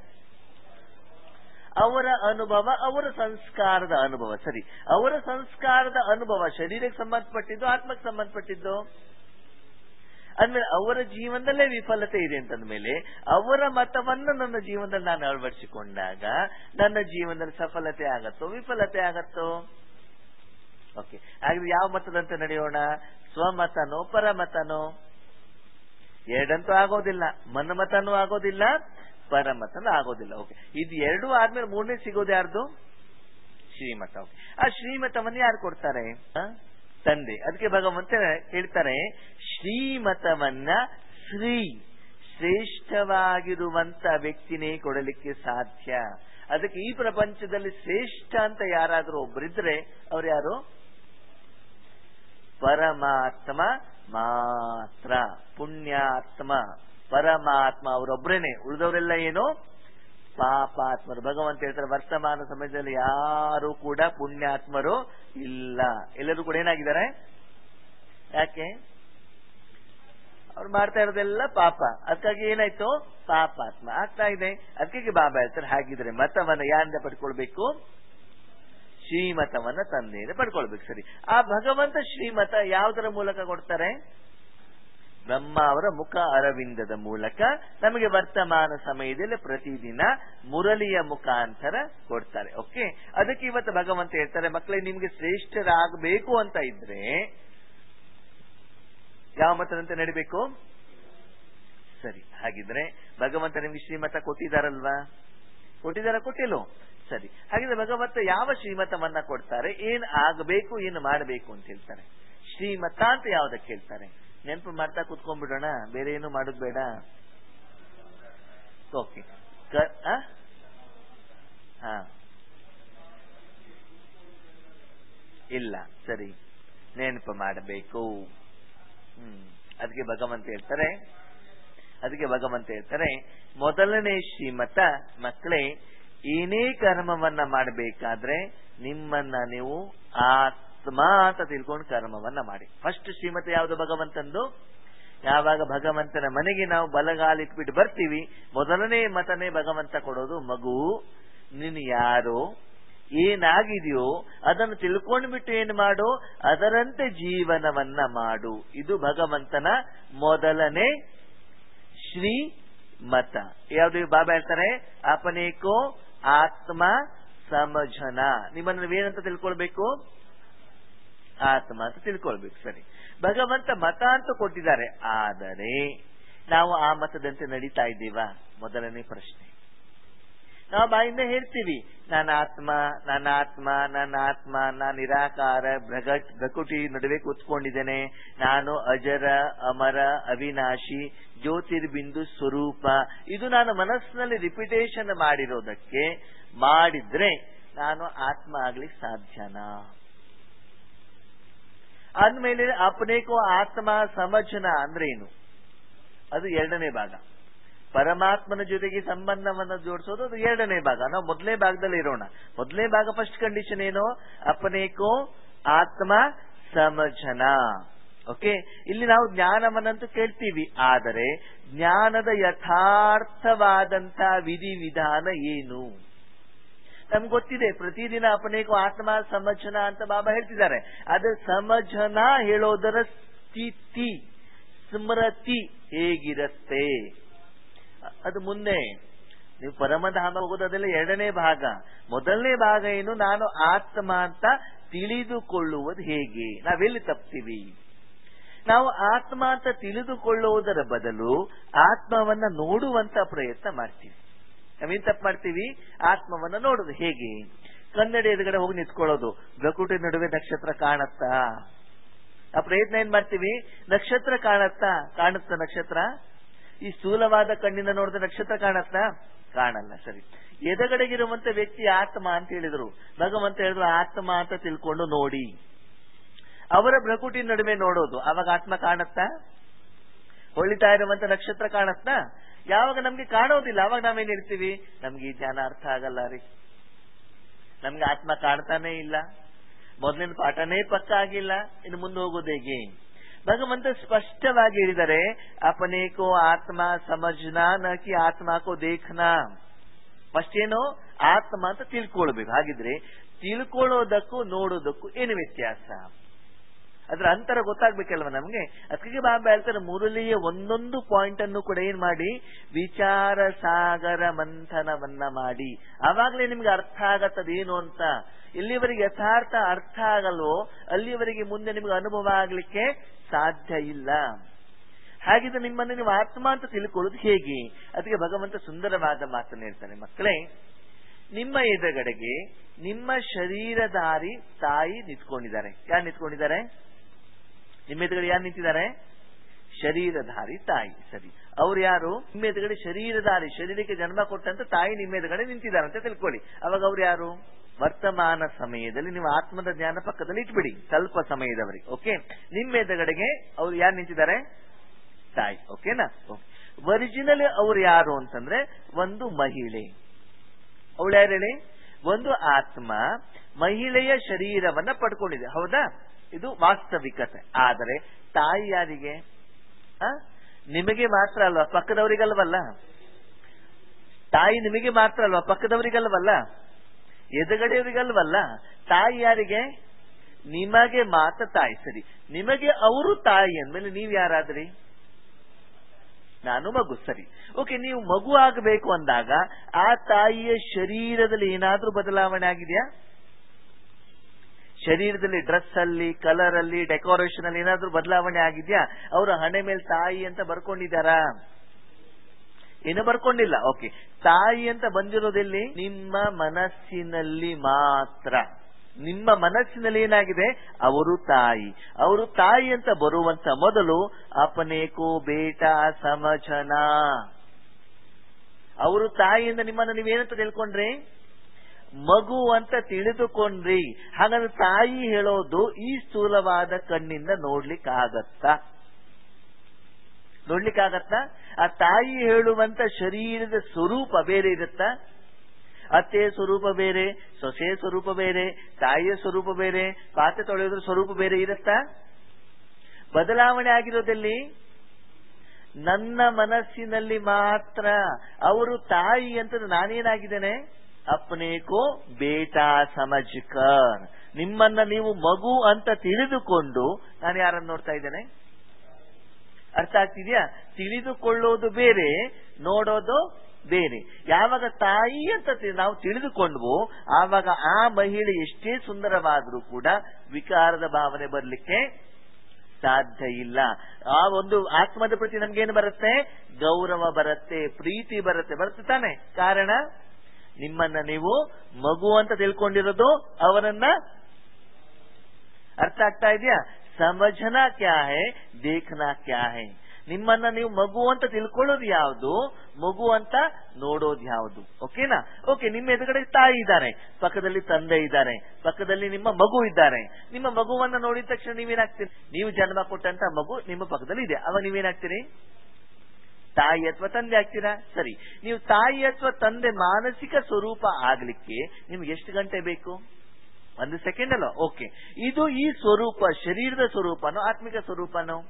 ಅವರ ಅನುಭವ ಅವರ ಸಂಸ್ಕಾರದ ಅನುಭವ ಸರಿ ಅವರ ಸಂಸ್ಕಾರದ ಅನುಭವ ಶರೀರಕ್ಕೆ ಸಂಬಂಧಪಟ್ಟಿದ್ದು ಆತ್ಮಕ್ಕೆ ಸಂಬಂಧಪಟ್ಟಿದ್ದು ಅಂದ್ಮೇಲೆ ಅವರ ಜೀವನದಲ್ಲೇ ವಿಫಲತೆ ಇದೆ ಅಂತಂದ್ಮೇಲೆ ಅವರ ಮತವನ್ನು ನನ್ನ ಜೀವನದಲ್ಲಿ ನಾನು ಅಳವಡಿಸಿಕೊಂಡಾಗ ನನ್ನ ಜೀವನದಲ್ಲಿ ಸಫಲತೆ ಆಗತ್ತೋ ವಿಫಲತೆ ಆಗತ್ತೋ ಓಕೆ ಹಾಗಾದ್ರೆ ಯಾವ ಮತದಂತೆ ನಡೆಯೋಣ ಸ್ವಮತನೋ ಪರಮತನೋ ಎರಡಂತೂ ಆಗೋದಿಲ್ಲ ಮನ್ಮತನೂ ಆಗೋದಿಲ್ಲ ಪರಮತನೂ ಆಗೋದಿಲ್ಲ ಓಕೆ ಇದು ಎರಡು ಆದ್ಮೇಲೆ ಮೂರನೇ ಸಿಗೋದು ಯಾರ್ದು ಶ್ರೀಮತ ಓಕೆ ಆ ಶ್ರೀಮತವನ್ನು ಯಾರು ಕೊಡ್ತಾರೆ ಆ? ತಂದೆ ಅದಕ್ಕೆ ಭಗವಂತ ಹೇಳ್ತಾರೆ ಶ್ರೀಮತವನ್ನ ಶ್ರೀ ಶ್ರೇಷ್ಠವಾಗಿರುವಂತ ವ್ಯಕ್ತಿನೇ ಕೊಡಲಿಕ್ಕೆ ಸಾಧ್ಯ ಅದಕ್ಕೆ ಈ ಪ್ರಪಂಚದಲ್ಲಿ ಶ್ರೇಷ್ಠ ಅಂತ ಯಾರಾದ್ರೂ ಒಬ್ಬರಿದ್ರೆ ಅವ್ರು ಯಾರು ಪರಮಾತ್ಮ ಮಾತ್ರ ಪುಣ್ಯಾತ್ಮ ಪರಮಾತ್ಮ ಅವರೊಬ್ಬರೇನೆ ಉಳಿದವರೆಲ್ಲ ಏನು ಪಾಪಾತ್ಮರು ಭಗವಂತ ಹೇಳ್ತಾರೆ ವರ್ತಮಾನ ಸಮಯದಲ್ಲಿ ಯಾರು ಕೂಡ ಪುಣ್ಯಾತ್ಮರು ಇಲ್ಲ ಎಲ್ಲರೂ ಕೂಡ ಏನಾಗಿದ್ದಾರೆ ಯಾಕೆ ಅವ್ರು ಮಾಡ್ತಾ ಇರೋದೆಲ್ಲ ಪಾಪ ಅದಕ್ಕಾಗಿ ಏನಾಯ್ತು ಪಾಪಾತ್ಮ ಆಗ್ತಾ ಇದೆ ಅದಕ್ಕೆ ಬಾಬಾ ಹೇಳ್ತಾರೆ ಹಾಗಿದ್ರೆ ಮತವನ್ನ ಯಾರಿಂದ ಪಡ್ಕೊಳ್ಬೇಕು ಶ್ರೀಮತವನ್ನ ತಂದೆಯಿಂದ ಪಡ್ಕೊಳ್ಬೇಕು ಸರಿ ಆ ಭಗವಂತ ಶ್ರೀಮತ ಯಾವುದರ ಮೂಲಕ ಕೊಡ್ತಾರೆ ಬ್ರಹ್ಮ ಅವರ ಮುಖ ಅರವಿಂದದ ಮೂಲಕ ನಮಗೆ ವರ್ತಮಾನ ಸಮಯದಲ್ಲಿ ಪ್ರತಿದಿನ ಮುರಳಿಯ ಮುಖಾಂತರ ಕೊಡ್ತಾರೆ ಓಕೆ ಅದಕ್ಕೆ ಇವತ್ತು ಭಗವಂತ ಹೇಳ್ತಾರೆ ಮಕ್ಕಳೇ ನಿಮ್ಗೆ ಶ್ರೇಷ್ಠರಾಗಬೇಕು ಅಂತ ಇದ್ರೆ ಯಾವ ಮತದಂತೆ ನಡಿಬೇಕು ಸರಿ ಹಾಗಿದ್ರೆ ಭಗವಂತ ನಿಮ್ಗೆ ಶ್ರೀಮತ ಕೊಟ್ಟಿದಾರಲ್ವಾ ಕೊಟ್ಟಿದಾರ ಕೊಟ್ಟಿಲ್ಲೋ ಸರಿ ಹಾಗಿದ್ರೆ ಭಗವಂತ ಯಾವ ಶ್ರೀಮತವನ್ನ ಕೊಡ್ತಾರೆ ಏನ್ ಆಗಬೇಕು ಏನು ಮಾಡಬೇಕು ಅಂತ ಹೇಳ್ತಾರೆ ಶ್ರೀಮತ ಅಂತ ಯಾವ್ದಕ್ಕೆ ಹೇಳ್ತಾರೆ ನೆನಪು ಮಾಡ್ತಾ ಕುತ್ಕೊಂಡ್ಬಿಡೋಣ ಬೇರೆ ಏನು ಮಾಡೋದು ಬೇಡ ಓಕೆ ಹಾ ಇಲ್ಲ ಸರಿ ನೆನಪು ಮಾಡಬೇಕು ಹ್ಮ್ ಅದಕ್ಕೆ ಭಗವಂತ ಹೇಳ್ತಾರೆ ಅದಕ್ಕೆ ಭಗವಂತ ಹೇಳ್ತಾರೆ ಮೊದಲನೇ ಶ್ರೀಮತ ಮಕ್ಕಳೇ ಏನೇ ಕರ್ಮವನ್ನ ಮಾಡಬೇಕಾದ್ರೆ ನಿಮ್ಮನ್ನ ನೀವು ಆತ್ಮ ಅಂತ ತಿಳ್ಕೊಂಡು ಕರ್ಮವನ್ನ ಮಾಡಿ ಫಸ್ಟ್ ಶ್ರೀಮತ ಯಾವುದು ಭಗವಂತಂದು ಯಾವಾಗ ಭಗವಂತನ ಮನೆಗೆ ನಾವು ಬಲಗಾಲಿಟ್ಬಿಟ್ಟು ಬರ್ತೀವಿ ಮೊದಲನೇ ಮತನೇ ಭಗವಂತ ಕೊಡೋದು ಮಗು ನೀನು ಯಾರೋ ಏನಾಗಿದೆಯೋ ಅದನ್ನು ತಿಳ್ಕೊಂಡ್ಬಿಟ್ಟು ಏನು ಮಾಡು ಅದರಂತೆ ಜೀವನವನ್ನ ಮಾಡು ಇದು ಭಗವಂತನ ಮೊದಲನೇ ಶ್ರೀ ಮತ ಯಾವ್ದು ಬಾಬಾ ಹೇಳ್ತಾರೆ ಅಪನೇಕೋ ಆತ್ಮ ಸಮಜನ ನಿಮ್ಮನ್ನು ನೀವೇನಂತ ತಿಳ್ಕೊಳ್ಬೇಕು ಆತ್ಮ ಅಂತ ತಿಳ್ಕೊಳ್ಬೇಕು ಸರಿ ಭಗವಂತ ಮತ ಅಂತ ಕೊಟ್ಟಿದ್ದಾರೆ ಆದರೆ ನಾವು ಆ ಮತದಂತೆ ನಡೀತಾ ಇದ್ದೀವಾ ಮೊದಲನೇ ಪ್ರಶ್ನೆ ನಾವು ಬಾಯಿಂದ ಹೇಳ್ತೀವಿ ನನ್ನ ಆತ್ಮ ನನ್ನ ಆತ್ಮ ನನ್ನ ಆತ್ಮ ನಾನು ನಿರಾಕಾರ ಭ್ರಗಟ್ ಭಕುಟಿ ನಡುವೆ ಕೂತ್ಕೊಂಡಿದ್ದೇನೆ ನಾನು ಅಜರ ಅಮರ ಅವಿನಾಶಿ ಜ್ಯೋತಿರ್ಬಿಂದು ಸ್ವರೂಪ ಇದು ನಾನು ಮನಸ್ಸಿನಲ್ಲಿ ರಿಪಿಟೇಷನ್ ಮಾಡಿರೋದಕ್ಕೆ ಮಾಡಿದ್ರೆ ನಾನು ಆತ್ಮ ಆಗ್ಲಿಕ್ಕೆ ಸಾಧ್ಯನಾ ಅಂದ್ಮೇಲೆ ಅಪನೇಕೋ ಆತ್ಮ ಸಮಜನ ಅಂದ್ರೆ ಏನು ಅದು ಎರಡನೇ ಭಾಗ ಪರಮಾತ್ಮನ ಜೊತೆಗೆ ಸಂಬಂಧವನ್ನು ಜೋಡಿಸೋದು ಅದು ಎರಡನೇ ಭಾಗ ನಾವು ಮೊದಲನೇ ಭಾಗದಲ್ಲಿ ಇರೋಣ ಮೊದಲನೇ ಭಾಗ ಫಸ್ಟ್ ಕಂಡೀಷನ್ ಏನು ಅಪನೇಕೋ ಆತ್ಮ ಸಮಜನ ಓಕೆ ಇಲ್ಲಿ ನಾವು ಜ್ಞಾನವನ್ನಂತೂ ಕೇಳ್ತೀವಿ ಆದರೆ ಜ್ಞಾನದ ಯಥಾರ್ಥವಾದಂತ ವಿಧಿ ವಿಧಾನ ಏನು ನಮ್ಗೆ ಗೊತ್ತಿದೆ ಪ್ರತಿದಿನ ಅಪನೇಕೋ ಆತ್ಮ ಸಮಜನ ಅಂತ ಬಾಬಾ ಹೇಳ್ತಿದ್ದಾರೆ ಅದು ಸಮಜನ ಹೇಳೋದರ ಸ್ಥಿತಿ ಸ್ಮೃತಿ ಹೇಗಿರುತ್ತೆ ಅದು ಮುಂದೆ ನೀವು ಪರಮಧಾಮ ಹೋಗೋದು ಅದೆಲ್ಲ ಎರಡನೇ ಭಾಗ ಮೊದಲನೇ ಭಾಗ ಏನು ನಾನು ಆತ್ಮ ಅಂತ ತಿಳಿದುಕೊಳ್ಳುವುದು ಹೇಗೆ ನಾವೆಲ್ಲಿ ತಪ್ತೀವಿ ನಾವು ಆತ್ಮ ಅಂತ ತಿಳಿದುಕೊಳ್ಳುವುದರ ಬದಲು ಆತ್ಮವನ್ನ ನೋಡುವಂತ ಪ್ರಯತ್ನ ಮಾಡ್ತೀವಿ ನಾವೇನ್ ತಪ್ಪು ಮಾಡ್ತೀವಿ ಆತ್ಮವನ್ನ ನೋಡುದು ಹೇಗೆ ಕನ್ನಡಿ ಎದುರುಗಡೆ ಹೋಗಿ ನಿಂತ್ಕೊಳ್ಳೋದು ಪ್ರಕೃತಿ ನಡುವೆ ನಕ್ಷತ್ರ ಕಾಣತ್ತಾ ಆ ಪ್ರಯತ್ನ ಏನ್ ಮಾಡ್ತೀವಿ ನಕ್ಷತ್ರ ಕಾಣತ್ತಾ ಕಾಣುತ್ತಾ ನಕ್ಷತ್ರ ಈ ಸ್ಥೂಲವಾದ ಕಣ್ಣಿನ ನೋಡಿದ ನಕ್ಷತ್ರ ಕಾಣತ್ತಾ ಕಾಣಲ್ಲ ಸರಿ ಎದಗಡೆಗಿರುವಂತ ವ್ಯಕ್ತಿ ಆತ್ಮ ಅಂತ ಹೇಳಿದ್ರು ಭಗವಂತ ಹೇಳಿದ್ರು ಆತ್ಮ ಅಂತ ತಿಳ್ಕೊಂಡು ನೋಡಿ ಅವರ ಪ್ರಕೃತಿ ನಡುವೆ ನೋಡೋದು ಅವಾಗ ಆತ್ಮ ಕಾಣತ್ತಾ ಹೊಳಿತಾ ಇರುವಂತ ನಕ್ಷತ್ರ ಕಾಣತ್ತಾ ಯಾವಾಗ ನಮ್ಗೆ ಕಾಣೋದಿಲ್ಲ ಅವಾಗ ನಾವೇನ್ ಹೇಳ್ತೀವಿ ನಮ್ಗೆ ಈ ಜ್ಞಾನ ಅರ್ಥ ಆಗಲ್ಲ ರೀ ನಮ್ಗೆ ಆತ್ಮ ಕಾಣ್ತಾನೆ ಇಲ್ಲ ಮೊದಲಿನ ಪಾಠನೇ ಪಕ್ಕ ಆಗಿಲ್ಲ ಇನ್ನು ಮುಂದೆ ಹೋಗೋದು ಹೇಗೆ ಭಗವಂತ ಸ್ಪಷ್ಟವಾಗಿ ಹೇಳಿದರೆ ಅಪನೇಕೋ ಆತ್ಮ ಸಮಜ್ನಾ ನಕಿ ಆತ್ಮಕೋ ದೇಖ್ನಾ ಫಸ್ಟ್ ಏನು ಆತ್ಮ ಅಂತ ತಿಳ್ಕೊಳ್ಬೇಕು ಹಾಗಿದ್ರೆ ತಿಳ್ಕೊಳ್ಳೋದಕ್ಕೂ ನೋಡೋದಕ್ಕೂ ಏನು ವ್ಯತ್ಯಾಸ ಅದ್ರ ಅಂತರ ಗೊತ್ತಾಗ್ಬೇಕಲ್ವ ನಮ್ಗೆ ಅದಕ್ಕೆ ಬಾಬಾ ಹೇಳ್ತಾರೆ ಮುರಳಿಯ ಒಂದೊಂದು ಪಾಯಿಂಟ್ ಅನ್ನು ಕೂಡ ಏನ್ ಮಾಡಿ ವಿಚಾರ ಸಾಗರ ಮಂಥನವನ್ನ ಮಾಡಿ ಆವಾಗಲೇ ನಿಮ್ಗೆ ಅರ್ಥ ಆಗತ್ತದೇನು ಅಂತ ಎಲ್ಲಿವರೆಗೆ ಯಥಾರ್ಥ ಅರ್ಥ ಆಗಲ್ವೋ ಅಲ್ಲಿವರೆಗೆ ಮುಂದೆ ನಿಮ್ಗೆ ಅನುಭವ ಆಗ್ಲಿಕ್ಕೆ ಸಾಧ್ಯ ಇಲ್ಲ ಹಾಗಿದ್ರೆ ನಿಮ್ಮನ್ನು ನೀವು ಆತ್ಮ ಅಂತ ತಿಳ್ಕೊಳ್ಳೋದು ಹೇಗೆ ಅದಕ್ಕೆ ಭಗವಂತ ಸುಂದರವಾದ ಮಾತನ್ನು ಹೇಳ್ತಾನೆ ಮಕ್ಕಳೇ ನಿಮ್ಮ ಎದುರುಗಡೆಗೆ ನಿಮ್ಮ ಶರೀರಧಾರಿ ತಾಯಿ ನಿಂತ್ಕೊಂಡಿದ್ದಾರೆ ಯಾರು ನಿಂತ್ಕೊಂಡಿದ್ದಾರೆ ನಿಮ್ಮ ಎದುರುಗಡೆ ಯಾರು ನಿಂತಿದ್ದಾರೆ ಶರೀರಧಾರಿ ತಾಯಿ ಸರಿ ಅವ್ರು ಯಾರು ನಿಮ್ಮ ಎದುರುಗಡೆ ಶರೀರಧಾರಿ ಶರೀರಕ್ಕೆ ಜನ್ಮ ಕೊಟ್ಟಂತ ತಾಯಿ ನಿಮ್ಮ ಎದುರುಗಡೆ ನಿಂತಿದ್ದಾರೆ ಅಂತ ತಿಳ್ಕೊಳ್ಳಿ ಅವಾಗ ಅವ್ರು ಯಾರು ವರ್ತಮಾನ ಸಮಯದಲ್ಲಿ ನೀವು ಆತ್ಮದ ಜ್ಞಾನ ಪಕ್ಕದಲ್ಲಿ ಇಟ್ಬಿಡಿ ಸ್ವಲ್ಪ ಸಮಯದವರಿಗೆ ಓಕೆ ನಿಮ್ಮ ಎದುರುಗಡೆಗೆ ಅವ್ರು ಯಾರು ನಿಂತಿದ್ದಾರೆ ತಾಯಿ ಓಕೆನಾ ಒರಿಜಿನಲ್ ಅವ್ರು ಯಾರು ಅಂತಂದ್ರೆ ಒಂದು ಮಹಿಳೆ ಅವಳು ಯಾರು ಹೇಳಿ ಒಂದು ಆತ್ಮ ಮಹಿಳೆಯ ಶರೀರವನ್ನ ಪಡ್ಕೊಂಡಿದೆ ಹೌದಾ ಇದು ವಾಸ್ತವಿಕತೆ ಆದರೆ ತಾಯಿ ಯಾರಿಗೆ ಆ? ನಿಮಗೆ ಮಾತ್ರ ಅಲ್ವಾ ಪಕ್ಕದವರಿಗಲ್ವಲ್ಲ ತಾಯಿ ನಿಮಗೆ ಮಾತ್ರ ಅಲ್ವಾ ಪಕ್ಕದವರಿಗಲ್ವಲ್ಲ ಎದುಗಡೆಯವರಿಗಲ್ವಲ್ಲ ತಾಯಿ ಯಾರಿಗೆ ನಿಮಗೆ ಮಾತ್ರ ತಾಯಿ ಸರಿ ನಿಮಗೆ ಅವರು ತಾಯಿ ಅಂದ್ಮೇಲೆ ನೀವ್ ಯಾರಾದ್ರಿ ನಾನು ಮಗು ಸರಿ ಓಕೆ ನೀವು ಮಗು ಆಗಬೇಕು ಅಂದಾಗ ಆ ತಾಯಿಯ ಶರೀರದಲ್ಲಿ ಏನಾದ್ರೂ ಬದಲಾವಣೆ ಆಗಿದೆಯಾ ಶರೀರದಲ್ಲಿ ಡ್ರೆಸ್ ಅಲ್ಲಿ ಕಲರ್ ಅಲ್ಲಿ ಡೆಕೋರೇಷನ್ ಅಲ್ಲಿ ಏನಾದ್ರೂ ಬದಲಾವಣೆ ಆಗಿದ್ಯಾ ಅವರ ಹಣೆ ಮೇಲೆ ತಾಯಿ ಅಂತ ಬರ್ಕೊಂಡಿದ್ದಾರಾ ಏನು ಬರ್ಕೊಂಡಿಲ್ಲ ಓಕೆ ತಾಯಿ ಅಂತ ಬಂದಿರೋದೆಲ್ಲಿ ನಿಮ್ಮ ಮನಸ್ಸಿನಲ್ಲಿ ಮಾತ್ರ ನಿಮ್ಮ ಮನಸ್ಸಿನಲ್ಲಿ ಏನಾಗಿದೆ ಅವರು ತಾಯಿ ಅವರು ತಾಯಿ ಅಂತ ಬರುವಂತ ಮೊದಲು ಅಪನೇಕೋ ಬೇಟಾ ಸಮಜನ ಅವರು ತಾಯಿಯಿಂದ ನಿಮ್ಮನ್ನು ನೀವೇನಂತ ತಿಳ್ಕೊಂಡ್ರಿ ಮಗು ಅಂತ ತಿಳಿದುಕೊಂಡ್ರಿ ಹಾಗಾದ್ರೆ ತಾಯಿ ಹೇಳೋದು ಈ ಸ್ಥೂಲವಾದ ಕಣ್ಣಿಂದ ನೋಡ್ಲಿಕ್ಕಾಗತ್ತಾ ನೋಡ್ಲಿಕ್ಕಾಗತ್ತಾ ಆ ತಾಯಿ ಹೇಳುವಂತ ಶರೀರದ ಸ್ವರೂಪ ಬೇರೆ ಇರುತ್ತಾ ಅತ್ತೆಯ ಸ್ವರೂಪ ಬೇರೆ ಸೊಸೆಯ ಸ್ವರೂಪ ಬೇರೆ ತಾಯಿಯ ಸ್ವರೂಪ ಬೇರೆ ಪಾತ್ರೆ ತೊಳೆಯೋದ್ರ ಸ್ವರೂಪ ಬೇರೆ ಇರುತ್ತಾ ಬದಲಾವಣೆ ಆಗಿರೋದಲ್ಲಿ ನನ್ನ ಮನಸ್ಸಿನಲ್ಲಿ ಮಾತ್ರ ಅವರು ತಾಯಿ ಅಂತ ನಾನೇನಾಗಿದ್ದೇನೆ ಅಪ್ನೇಕೋ ಬೇಟಾ ಸಮಜ್ಕರ್ ನಿಮ್ಮನ್ನ ನೀವು ಮಗು ಅಂತ ತಿಳಿದುಕೊಂಡು ನಾನು ಯಾರನ್ನು ನೋಡ್ತಾ ಇದ್ದೇನೆ ಅರ್ಥ ಆಗ್ತಿದ್ಯಾ ತಿಳಿದುಕೊಳ್ಳೋದು ಬೇರೆ ನೋಡೋದು ಬೇರೆ ಯಾವಾಗ ತಾಯಿ ಅಂತ ತಿ- ನಾವು ತಿಳಿದುಕೊಂಡ್ವು ಆವಾಗ ಆ ಮಹಿಳೆ ಎಷ್ಟೇ ಸುಂದರವಾದ್ರೂ ಕೂಡ ವಿಕಾರದ ಭಾವನೆ ಬರಲಿಕ್ಕೆ ಸಾಧ್ಯ ಇಲ್ಲ ಆ ಒಂದು ಆತ್ಮದ ಪ್ರತಿ ನಮ್ಗೇನು ಬರುತ್ತೆ ಗೌರವ ಬರುತ್ತೆ ಪ್ರೀತಿ ಬರುತ್ತೆ ಬರುತ್ತೆ ತಾನೆ ಕಾರಣ ನಿಮ್ಮನ್ನ ನೀವು ಮಗು ಅಂತ ತಿಳ್ಕೊಂಡಿರೋದು ಅವರನ್ನ ಅರ್ಥ ಆಗ್ತಾ ಇದೆಯಾ ಸಮಜನ ಕ್ಯಾ ಹೇ ದೇಖನಾ ಕ್ಯಾ ಹೇ ನಿಮ್ಮನ್ನ ನೀವು ಮಗು ಅಂತ ತಿಳ್ಕೊಳ್ಳೋದು ಯಾವುದು ಮಗು ಅಂತ ನೋಡೋದು ಯಾವುದು ಓಕೆನಾ ಓಕೆ ನಿಮ್ಮ ಎದುರುಗಡೆ ತಾಯಿ ಇದ್ದಾರೆ ಪಕ್ಕದಲ್ಲಿ ತಂದೆ ಇದ್ದಾರೆ ಪಕ್ಕದಲ್ಲಿ ನಿಮ್ಮ ಮಗು ಇದ್ದಾರೆ ನಿಮ್ಮ ಮಗುವನ್ನ ನೋಡಿದ ತಕ್ಷಣ ನೀವೇನಾಗ್ತೀರಿ ನೀವು ಜನ್ಮ ಕೊಟ್ಟಂತ ಮಗು ನಿಮ್ಮ ಪಕ್ಕದಲ್ಲಿ ಇದೆ ಅವಾಗ ನೀವೇನಾಗ್ತೀರಿ ತಾಯಿ ಅಥವಾ ತಂದೆ ಆಗ್ತೀರಾ ಸರಿ ನೀವು ತಾಯಿ ಅಥವಾ ತಂದೆ ಮಾನಸಿಕ ಸ್ವರೂಪ ಆಗ್ಲಿಕ್ಕೆ ನಿಮ್ಗೆ ಎಷ್ಟು ಗಂಟೆ ಬೇಕು ಒಂದು ಸೆಕೆಂಡ್ ಅಲ್ಲ ಓಕೆ ಇದು ಈ ಸ್ವರೂಪ ಶರೀರದ ಸ್ವರೂಪನೋ ಆತ್ಮಿಕ ಸ್ವರೂಪನೋ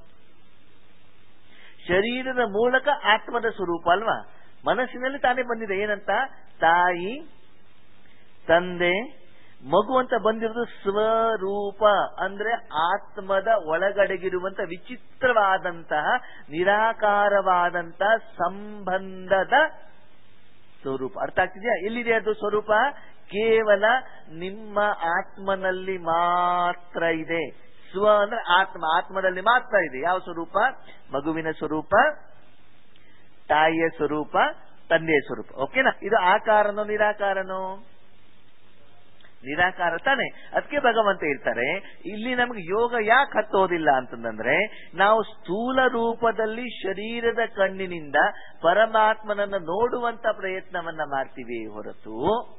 ಶರೀರದ ಮೂಲಕ ಆತ್ಮದ ಸ್ವರೂಪ ಅಲ್ವಾ ಮನಸ್ಸಿನಲ್ಲಿ ತಾನೇ ಬಂದಿದೆ ಏನಂತ ತಾಯಿ ತಂದೆ ಮಗು ಅಂತ ಬಂದಿರೋದು ಸ್ವರೂಪ ಅಂದ್ರೆ ಆತ್ಮದ ಒಳಗಡೆಗಿರುವಂತ ವಿಚಿತ್ರವಾದಂತಹ ನಿರಾಕಾರವಾದಂತಹ ಸಂಬಂಧದ ಸ್ವರೂಪ ಅರ್ಥ ಆಗ್ತಿದ್ಯಾ ಎಲ್ಲಿದೆ ಅದು ಸ್ವರೂಪ ಕೇವಲ ನಿಮ್ಮ ಆತ್ಮನಲ್ಲಿ ಮಾತ್ರ ಇದೆ ಸ್ವ ಅಂದ್ರೆ ಆತ್ಮ ಆತ್ಮದಲ್ಲಿ ಮಾತ್ರ ಇದೆ ಯಾವ ಸ್ವರೂಪ ಮಗುವಿನ ಸ್ವರೂಪ ತಾಯಿಯ ಸ್ವರೂಪ ತಂದೆಯ ಸ್ವರೂಪ ಓಕೆನಾ ಇದು ಆಕಾರನೋ ನಿರಾಕಾರನೋ ನಿರಾಕಾರ ತಾನೆ ಅದಕ್ಕೆ ಭಗವಂತ ಇರ್ತಾರೆ ಇಲ್ಲಿ ನಮಗೆ ಯೋಗ ಯಾಕೆ ಹತ್ತೋದಿಲ್ಲ ಅಂತಂದ್ರೆ ನಾವು ಸ್ಥೂಲ ರೂಪದಲ್ಲಿ ಶರೀರದ ಕಣ್ಣಿನಿಂದ ಪರಮಾತ್ಮನನ್ನ ನೋಡುವಂತ ಪ್ರಯತ್ನವನ್ನ ಮಾಡ್ತೀವಿ ಹೊರತು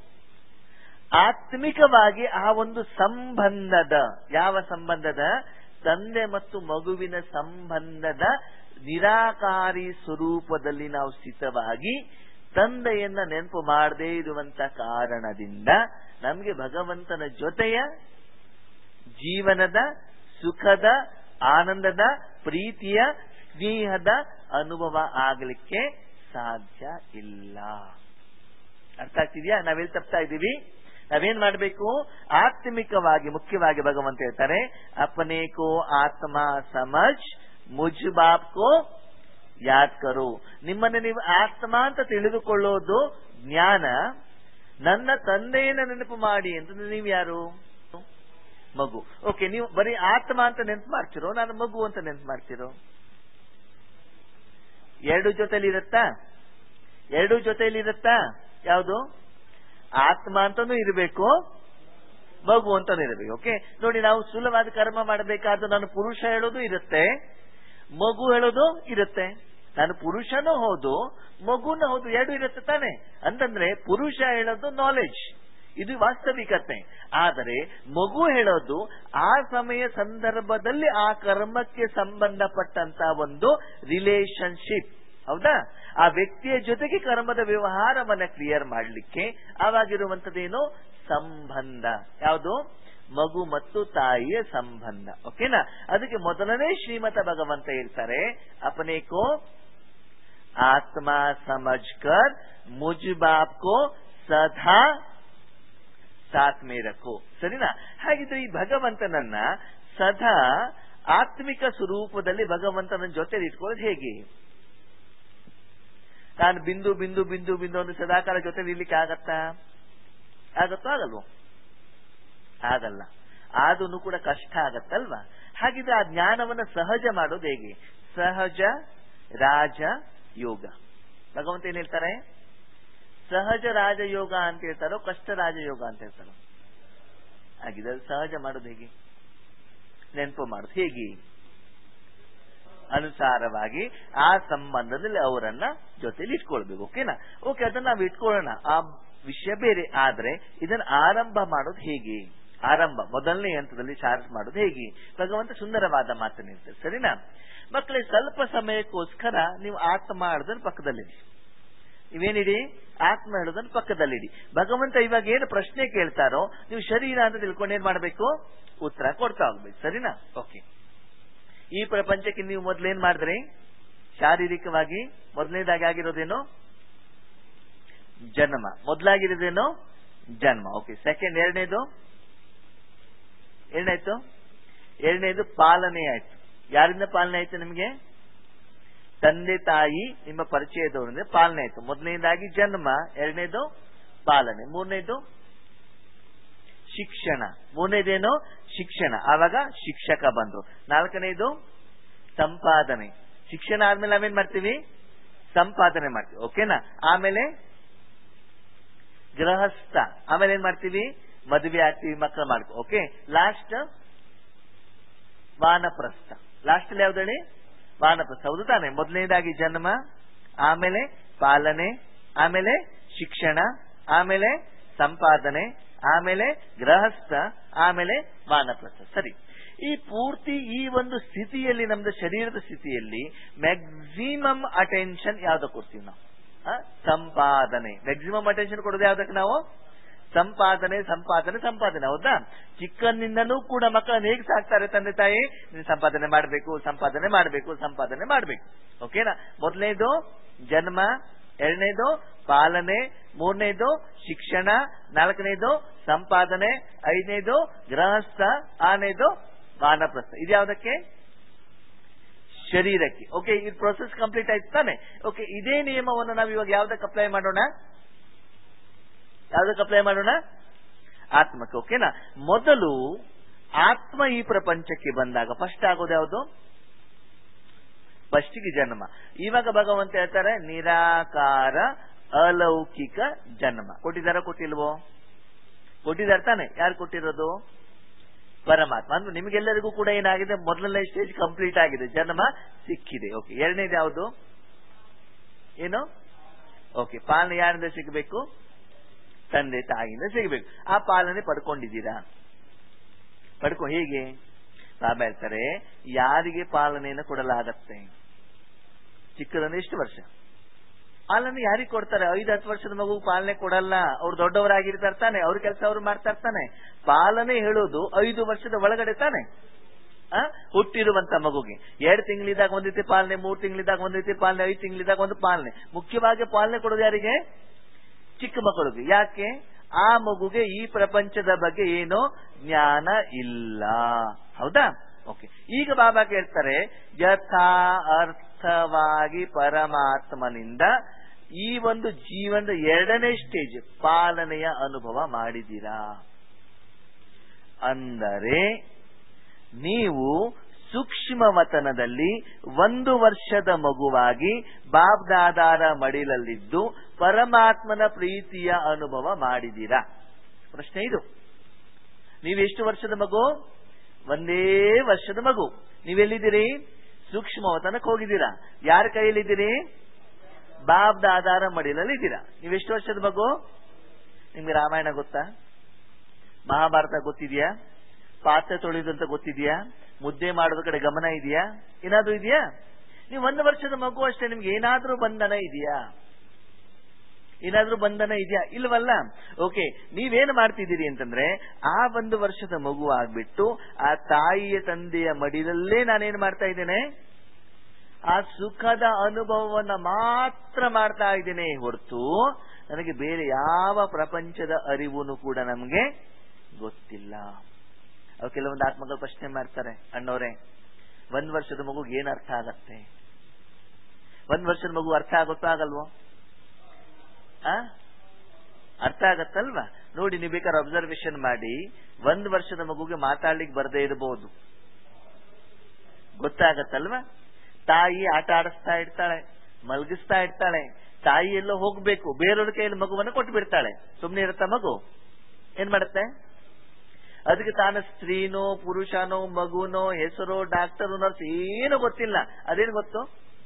ಆತ್ಮಿಕವಾಗಿ ಆ ಒಂದು ಸಂಬಂಧದ ಯಾವ ಸಂಬಂಧದ ತಂದೆ ಮತ್ತು ಮಗುವಿನ ಸಂಬಂಧದ ನಿರಾಕಾರಿ ಸ್ವರೂಪದಲ್ಲಿ ನಾವು ಸ್ಥಿತವಾಗಿ ತಂದೆಯನ್ನ ನೆನಪು ಮಾಡದೇ ಇರುವಂತ ಕಾರಣದಿಂದ ನಮಗೆ ಭಗವಂತನ ಜೊತೆಯ ಜೀವನದ ಸುಖದ ಆನಂದದ ಪ್ರೀತಿಯ ಸ್ನೇಹದ ಅನುಭವ ಆಗಲಿಕ್ಕೆ ಸಾಧ್ಯ ಇಲ್ಲ ಅರ್ಥ ಆಗ್ತಿದ್ಯಾ ನಾವೆಲ್ಲಿ ತಪ್ತಾ ಇದ್ದೀವಿ ನಾವೇನ್ ಮಾಡಬೇಕು ಆತ್ಮಿಕವಾಗಿ ಮುಖ್ಯವಾಗಿ ಭಗವಂತ ಹೇಳ್ತಾರೆ ಅಪನೇ ಕೋ ಆತ್ಮ ಸಮಜ್ ಮುಜ್ ಬಾಪ್ ಕೋ ಯಾದ್ ಕರು ನಿಮ್ಮನ್ನ ನೀವು ಆತ್ಮ ಅಂತ ತಿಳಿದುಕೊಳ್ಳೋದು ಜ್ಞಾನ ನನ್ನ ತಂದೆಯನ್ನ ನೆನಪು ಮಾಡಿ ಅಂತಂದ್ರೆ ನೀವು ಯಾರು ಮಗು ಓಕೆ ನೀವು ಬರೀ ಆತ್ಮ ಅಂತ ನೆನಪು ಮಾಡ್ತಿರೋ ನಾನು ಮಗು ಅಂತ ನೆನಪು ಮಾಡ್ತಿರೋ ಎರಡು ಜೊತೆಲಿ ಇರುತ್ತಾ ಎರಡು ಜೊತೆಲಿ ಇರುತ್ತಾ ಯಾವುದು ಆತ್ಮ ಅಂತಾನೂ ಇರಬೇಕು ಮಗು ಅಂತಾನು ಇರಬೇಕು ಓಕೆ ನೋಡಿ ನಾವು ಸುಲಭವಾದ ಕರ್ಮ ಮಾಡಬೇಕಾದ್ರೆ ನಾನು ಪುರುಷ ಹೇಳೋದು ಇರುತ್ತೆ ಮಗು ಹೇಳೋದು ಇರುತ್ತೆ ನಾನು ಪುರುಷನೂ ಹೌದು ಮಗುನ ಹೌದು ಎರಡು ಇರುತ್ತೆ ತಾನೆ ಅಂತಂದ್ರೆ ಪುರುಷ ಹೇಳೋದು ನಾಲೆಡ್ಜ್ ಇದು ವಾಸ್ತವಿಕತೆ ಆದರೆ ಮಗು ಹೇಳೋದು ಆ ಸಮಯ ಸಂದರ್ಭದಲ್ಲಿ ಆ ಕರ್ಮಕ್ಕೆ ಸಂಬಂಧಪಟ್ಟಂತ ಒಂದು ರಿಲೇಶನ್ಶಿಪ್ ಹೌದಾ ಆ ವ್ಯಕ್ತಿಯ ಜೊತೆಗೆ ಕರ್ಮದ ವ್ಯವಹಾರವನ್ನ ಕ್ಲಿಯರ್ ಮಾಡಲಿಕ್ಕೆ ಆವಾಗಿರುವಂತದ್ದೇನು ಸಂಬಂಧ ಯಾವುದು ಮಗು ಮತ್ತು ತಾಯಿಯ ಸಂಬಂಧ ಓಕೆನಾ ಅದಕ್ಕೆ ಮೊದಲನೇ ಶ್ರೀಮತ ಭಗವಂತ ಹೇಳ್ತಾರೆ ಅಪನೇಕೋ ಆತ್ಮ ಸಮಜ್ಕರ್ ಮುಜ್ ಬಾಪ್ ಕೋ ಸದಾ ಸಾತ್ ಮೇರಕು ಸರಿನಾ ಹಾಗಿದ್ರೆ ಈ ಭಗವಂತನನ್ನ ಸದಾ ಆತ್ಮಿಕ ಸ್ವರೂಪದಲ್ಲಿ ಭಗವಂತನ ಜೊತೆ ಇಟ್ಕೊಳ್ಳೋದು ಹೇಗೆ ನಾನು ಬಿಂದು ಬಿಂದು ಬಿಂದು ಬಿಂದು ಒಂದು ಸದಾಕಾಲ ಜೊತೆ ಇರ್ಲಿಕ್ಕೆ ಆಗತ್ತಾ ಆಗತ್ತೋ ಆಗಲ್ವೋ ಆಗಲ್ಲ ಆದೂ ಕೂಡ ಕಷ್ಟ ಆಗತ್ತಲ್ವಾ ಹಾಗಿದ್ರೆ ಆ ಜ್ಞಾನವನ್ನ ಸಹಜ ಮಾಡೋದು ಹೇಗೆ ಸಹಜ ರಾಜ ಯೋಗ ಭಗವಂತ ಏನ್ ಹೇಳ್ತಾರೆ ಸಹಜ ರಾಜಯೋಗ ಅಂತ ಹೇಳ್ತಾರೋ ಕಷ್ಟ ರಾಜಯೋಗ ಅಂತ ಹೇಳ್ತಾರೋ ಹಾಗಿದ್ರೆ ಸಹಜ ಮಾಡೋದು ಹೇಗೆ ನೆನಪು ಮಾಡೋದು ಹೇಗೆ ಅನುಸಾರವಾಗಿ ಆ ಸಂಬಂಧದಲ್ಲಿ ಅವರನ್ನ ಜೊತೆಲಿ ಇಟ್ಕೊಳ್ಬೇಕು ಓಕೆನಾ ಓಕೆ ಅದನ್ನ ನಾವು ಇಟ್ಕೊಳ್ಳೋಣ ಆ ವಿಷಯ ಬೇರೆ ಆದ್ರೆ ಇದನ್ನ ಆರಂಭ ಮಾಡೋದು ಹೇಗೆ ಆರಂಭ ಮೊದಲನೇ ಹಂತದಲ್ಲಿ ಚಾರ್ಜ್ ಮಾಡೋದು ಹೇಗೆ ಭಗವಂತ ಸುಂದರವಾದ ಮಾತನ್ನ ಹೇಳ್ತಾರೆ ಸರಿನಾ ಮಕ್ಕಳೇ ಸ್ವಲ್ಪ ಸಮಯಕ್ಕೋಸ್ಕರ ನೀವು ಆತ್ಮ ಮಾಡೋದನ್ನ ಪಕ್ಕದಲ್ಲಿಡಿ ನೀವೇನಿಡಿ ಆತ್ಮ ಹೇಳೋದನ್ನ ಪಕ್ಕದಲ್ಲಿಡಿ ಭಗವಂತ ಇವಾಗ ಏನು ಪ್ರಶ್ನೆ ಕೇಳ್ತಾರೋ ನೀವು ಶರೀರ ಅಂತ ತಿಳ್ಕೊಂಡು ಏನ್ ಮಾಡಬೇಕು ಉತ್ತರ ಕೊಡ್ತಾ ಹೋಗ್ಬೇಕು ಸರಿನಾ ಓಕೆ ಈ ಪ್ರಪಂಚಕ್ಕೆ ನೀವು ಮೊದ್ಲೇನ್ ಮಾಡಿದ್ರಿ ಶಾರೀರಿಕವಾಗಿ ಮೊದಲನೇದಾಗಿ ಆಗಿರೋದೇನು ಜನ್ಮ ಮೊದಲಾಗಿರೋದೇನು ಜನ್ಮ ಓಕೆ ಸೆಕೆಂಡ್ ಎರಡನೇದು ಎರಡನೇದು ಎರಡನೇದು ಪಾಲನೆ ಆಯ್ತು ಯಾರಿಂದ ಪಾಲನೆ ಆಯ್ತು ನಿಮಗೆ ತಂದೆ ತಾಯಿ ನಿಮ್ಮ ಪರಿಚಯದವರಿಂದ ಪಾಲನೆ ಆಯ್ತು ಮೊದಲನೇದಾಗಿ ಜನ್ಮ ಎರಡನೇದು ಪಾಲನೆ ಮೂರನೇದು ಶಿಕ್ಷಣ ಮೂರನೇದೇನು ಶಿಕ್ಷಣ ಆವಾಗ ಶಿಕ್ಷಕ ಬಂದ್ರು ನಾಲ್ಕನೇದು ಸಂಪಾದನೆ ಶಿಕ್ಷಣ ಆದ್ಮೇಲೆ ನಾವೇನ್ ಮಾಡ್ತೀವಿ ಸಂಪಾದನೆ ಮಾಡ್ತೀವಿ ಓಕೆನಾ ಆಮೇಲೆ ಗೃಹಸ್ಥ ಆಮೇಲೆ ಏನ್ ಮಾಡ್ತೀವಿ ಮದುವೆ ಆಗ್ತೀವಿ ಮಕ್ಕಳು ಮಾಡ್ಕೊ ಓಕೆ ಲಾಸ್ಟ್ ವಾನಪ್ರಸ್ಥ ಲಾಸ್ಟ್ ಅಲ್ಲಿ ಯಾವ್ದು ಹೇಳಿ ವಾನಪ್ರಸ್ಥ ಹೌದು ತಾನೆ ಮೊದಲನೇದಾಗಿ ಜನ್ಮ ಆಮೇಲೆ ಪಾಲನೆ ಆಮೇಲೆ ಶಿಕ್ಷಣ ಆಮೇಲೆ ಸಂಪಾದನೆ ಆಮೇಲೆ ಗೃಹಸ್ಥ ಆಮೇಲೆ ವಾನಪ್ರಸ್ಥ ಸರಿ ಈ ಪೂರ್ತಿ ಈ ಒಂದು ಸ್ಥಿತಿಯಲ್ಲಿ ನಮ್ದು ಶರೀರದ ಸ್ಥಿತಿಯಲ್ಲಿ ಮ್ಯಾಕ್ಸಿಮಮ್ ಅಟೆನ್ಷನ್ ಯಾವ್ದಕ್ಕೆ ಕೊಡ್ತೀವಿ ನಾವು ಆ? ಸಂಪಾದನೆ ಮ್ಯಾಕ್ಸಿಮಮ್ ಅಟೆನ್ಷನ್ ಕೊಡೋದು ಯಾವ್ದಕ್ಕೆ ನಾವು ಸಂಪಾದನೆ ಸಂಪಾದನೆ ಸಂಪಾದನೆ ಹೌದಾ ಚಿಕ್ಕಂದಿಂದನೂ ಕೂಡ ಮಕ್ಕಳನ್ನ ಹೇಗೆ ಸಾಕ್ತಾರೆ ತಂದೆ ತಾಯಿ ನೀನು ಸಂಪಾದನೆ ಮಾಡಬೇಕು ಸಂಪಾದನೆ ಮಾಡಬೇಕು ಸಂಪಾದನೆ ಮಾಡಬೇಕು ಓಕೆನಾ ಮೊದಲನೇದು ಜನ್ಮ ಎರಡನೇದು ಪಾಲನೆ ಮೂರನೇದು ಶಿಕ್ಷಣ ನಾಲ್ಕನೇದು ಸಂಪಾದನೆ ಐದನೇದು ಗೃಹಸ್ಥ ಆರನೇದು ವಾನಪ್ರಸ್ಥ ಇದ್ಯಾವುದಕ್ಕೆ ಶರೀರಕ್ಕೆ ಓಕೆ ಈ ಪ್ರೊಸೆಸ್ ಕಂಪ್ಲೀಟ್ ಆಯ್ತು ತಾನೆ ಓಕೆ ಇದೇ ನಿಯಮವನ್ನು ನಾವು ಇವಾಗ ಯಾವ್ದಕ್ಕೆ ಅಪ್ಲೈ ಮಾಡೋಣ ಯಾವ್ದಕ್ಕೆ ಅಪ್ಲೈ ಮಾಡೋಣ ಆತ್ಮಕ್ಕೆ ಓಕೆನಾ ಮೊದಲು ಆತ್ಮ ಈ ಪ್ರಪಂಚಕ್ಕೆ ಬಂದಾಗ ಫಸ್ಟ್ ಆಗೋದು ಯಾವುದು ಫಸ್ಟಿಗೆ ಜನ್ಮ ಇವಾಗ ಭಗವಂತ ಹೇಳ್ತಾರೆ ನಿರಾಕಾರ ಅಲೌಕಿಕ ಜನ್ಮ ಕೊಟ್ಟಿದಾರ ಕೊಟ್ಟಿಲ್ವೋ ಕೊಟ್ಟಿದ್ದಾರೆ ತಾನೆ ಯಾರು ಕೊಟ್ಟಿರೋದು ಪರಮಾತ್ಮ ಅಂದ್ರೆ ನಿಮಗೆಲ್ಲರಿಗೂ ಕೂಡ ಏನಾಗಿದೆ ಮೊದಲನೇ ಸ್ಟೇಜ್ ಕಂಪ್ಲೀಟ್ ಆಗಿದೆ ಜನ್ಮ ಸಿಕ್ಕಿದೆ ಓಕೆ ಎರಡನೇದು ಯಾವುದು ಏನು ಓಕೆ ಪಾಲನೆ ಯಾರಿಂದ ಸಿಗಬೇಕು ತಂದೆ ತಾಯಿಯಿಂದ ಸಿಗಬೇಕು ಆ ಪಾಲನೆ ಪಡ್ಕೊಂಡಿದ್ದೀರಾ ಪಡ್ಕೊ ಹೇಗೆ ಬಾಬಾ ಹೇಳ್ತಾರೆ ಯಾರಿಗೆ ಪಾಲನೆಯನ್ನು ಕೊಡಲಾಗತ್ತೆ ಚಿಕ್ಕದಂದ್ರೆ ಎಷ್ಟು ವರ್ಷ ಪಾಲನೆ ಯಾರಿಗೆ ಕೊಡ್ತಾರೆ ಐದು ಹತ್ತು ವರ್ಷದ ಮಗು ಪಾಲನೆ ಕೊಡಲ್ಲ ಅವ್ರು ದೊಡ್ಡವರಾಗಿರ್ತಾರೆ ತಾನೆ ಅವ್ರ ಕೆಲಸ ಅವ್ರು ಮಾಡ್ತಾ ಇರ್ತಾನೆ ಪಾಲನೆ ಹೇಳೋದು ಐದು ವರ್ಷದ ಒಳಗಡೆ ತಾನೆ ಆ ಹುಟ್ಟಿರುವಂತ ಮಗುಗೆ ಎರಡು ತಿಂಗಳಿದಾಗ ಒಂದ್ ರೀತಿ ಪಾಲನೆ ಮೂರ್ ತಿಂಗಳಿದಾಗ ಒಂದ್ ರೀತಿ ಪಾಲನೆ ಐದು ತಿಂಗಳಿದಾಗ ಒಂದು ಪಾಲನೆ ಮುಖ್ಯವಾಗಿ ಪಾಲನೆ ಕೊಡೋದು ಯಾರಿಗೆ ಚಿಕ್ಕ ಮಕ್ಕಳಿಗೆ ಯಾಕೆ ಆ ಮಗುಗೆ ಈ ಪ್ರಪಂಚದ ಬಗ್ಗೆ ಏನೋ ಜ್ಞಾನ ಇಲ್ಲ ಹೌದಾ ಓಕೆ ಈಗ ಬಾಬಾ ಕೇಳ್ತಾರೆ ಯಥಾ ಅರ್ಥವಾಗಿ ಪರಮಾತ್ಮನಿಂದ ಈ ಒಂದು ಜೀವನದ ಎರಡನೇ ಸ್ಟೇಜ್ ಪಾಲನೆಯ ಅನುಭವ ಮಾಡಿದ್ದೀರಾ ಅಂದರೆ ನೀವು ಸೂಕ್ಷ್ಮ ವತನದಲ್ಲಿ ಒಂದು ವರ್ಷದ ಮಗುವಾಗಿ ಬಾಬ್ದಾದಾರ ಮಡಿಲಲ್ಲಿದ್ದು ಪರಮಾತ್ಮನ ಪ್ರೀತಿಯ ಅನುಭವ ಮಾಡಿದ್ದೀರಾ ಪ್ರಶ್ನೆ ಇದು ನೀವೆಷ್ಟು ವರ್ಷದ ಮಗು ಒಂದೇ ವರ್ಷದ ಮಗು ನೀವೆಲ್ಲಿದ್ದೀರಿ ಸೂಕ್ಷ್ಮ ವತನಕ್ಕೆ ಹೋಗಿದ್ದೀರಾ ಯಾರ ಕೈಯಲ್ಲಿದ್ದೀರಿ ಬಾಬ್ದಾದಾರ ಮಡಿಲಲ್ಲಿ ಇದ್ದೀರಾ ನೀವೆಷ್ಟು ವರ್ಷದ ಮಗು ನಿಮ್ಗೆ ರಾಮಾಯಣ ಗೊತ್ತಾ ಮಹಾಭಾರತ ಗೊತ್ತಿದ್ಯಾ ಪಾತ್ರೆ ತೊಳೆದಂತ ಗೊತ್ತಿದ್ಯಾ ಮುದ್ದೆ ಮಾಡೋದ ಕಡೆ ಗಮನ ಇದೆಯಾ ಏನಾದ್ರೂ ಇದೆಯಾ ನೀವು ಒಂದು ವರ್ಷದ ಮಗು ಅಷ್ಟೇ ನಿಮ್ಗೆ ಏನಾದ್ರೂ ಬಂಧನ ಇದೆಯಾ ಏನಾದ್ರೂ ಬಂಧನ ಇದೆಯಾ ಇಲ್ವಲ್ಲ ಓಕೆ ನೀವೇನು ಮಾಡ್ತಿದ್ದೀರಿ ಅಂತಂದ್ರೆ ಆ ಒಂದು ವರ್ಷದ ಮಗು ಆಗ್ಬಿಟ್ಟು ಆ ತಾಯಿಯ ತಂದೆಯ ಮಡಿಲಲ್ಲೇ ನಾನೇನ್ ಮಾಡ್ತಾ ಇದ್ದೇನೆ ಆ ಸುಖದ ಅನುಭವವನ್ನ ಮಾತ್ರ ಮಾಡ್ತಾ ಇದ್ದೇನೆ ಹೊರತು ನನಗೆ ಬೇರೆ ಯಾವ ಪ್ರಪಂಚದ ಅರಿವು ಕೂಡ ನಮಗೆ ಗೊತ್ತಿಲ್ಲ ಅವು ಕೆಲವೊಂದು ಆತ್ಮಗಳು ಪ್ರಶ್ನೆ ಮಾಡ್ತಾರೆ ಅಣ್ಣವ್ರೆ ಒಂದ್ ವರ್ಷದ ಮಗುಗೆ ಏನ್ ಅರ್ಥ ಆಗತ್ತೆ ಒಂದ್ ವರ್ಷದ ಮಗು ಅರ್ಥ ಆಗುತ್ತೋ ಆಗಲ್ವೋ ಆ ಅರ್ಥ ಆಗತ್ತಲ್ವಾ ನೋಡಿ ನೀವು ಬೇಕಾದ್ರೆ ಅಬ್ಸರ್ವೇಷನ್ ಮಾಡಿ ಒಂದ್ ವರ್ಷದ ಮಗುಗೆ ಮಾತಾಡ್ಲಿಕ್ಕೆ ಬರದೇ ಇರಬಹುದು ಗೊತ್ತಾಗತ್ತಲ್ವಾ ತಾಯಿ ಆಟ ಆಡಿಸ್ತಾ ಇರ್ತಾಳೆ ಮಲಗಿಸ್ತಾ ಇರ್ತಾಳೆ ತಾಯಿ ಎಲ್ಲೋ ಹೋಗ್ಬೇಕು ಬೇರೆಯವ್ರ ಕೈಯಲ್ಲಿ ಮಗುವನ್ನ ಕೊಟ್ಟು ಬಿಡ್ತಾಳೆ ಸುಮ್ನೆ ಇರುತ್ತ ಮಗು ಏನ್ ಮಾಡುತ್ತೆ ಅದಕ್ಕೆ ತಾನು ಸ್ತ್ರೀನೋ ಪುರುಷನೋ ಮಗುನೋ ಹೆಸರು ಡಾಕ್ಟರ್ ನರ್ಸ್ ಏನು ಗೊತ್ತಿಲ್ಲ ಅದೇನು ಗೊತ್ತು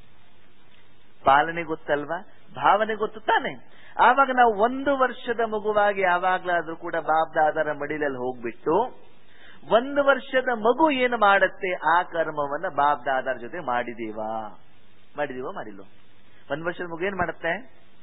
ಪಾಲನೆ ಗೊತ್ತಲ್ವಾ ಭಾವನೆ ಗೊತ್ತು ತಾನೆ ಆವಾಗ ನಾವು ಒಂದು ವರ್ಷದ ಮಗುವಾಗಿ ಯಾವಾಗ್ಲಾದ್ರೂ ಕೂಡ ಬಾಬ್ದಾದರ ಮಡಿಲಲ್ಲಿ ಹೋಗ್ಬಿಟ್ಟು ಒಂದು ವರ್ಷದ ಮಗು ಏನು ಮಾಡುತ್ತೆ ಆ ಕರ್ಮವನ್ನ ಬಾಬ್ದಾದರ ಜೊತೆ ಮಾಡಿದೀವಾ ಮಾಡಿದೀವ ಮಾಡಿಲ್ವ ಒಂದ್ ವರ್ಷದ ಮಗು ಏನ್ ಮಾಡುತ್ತೆ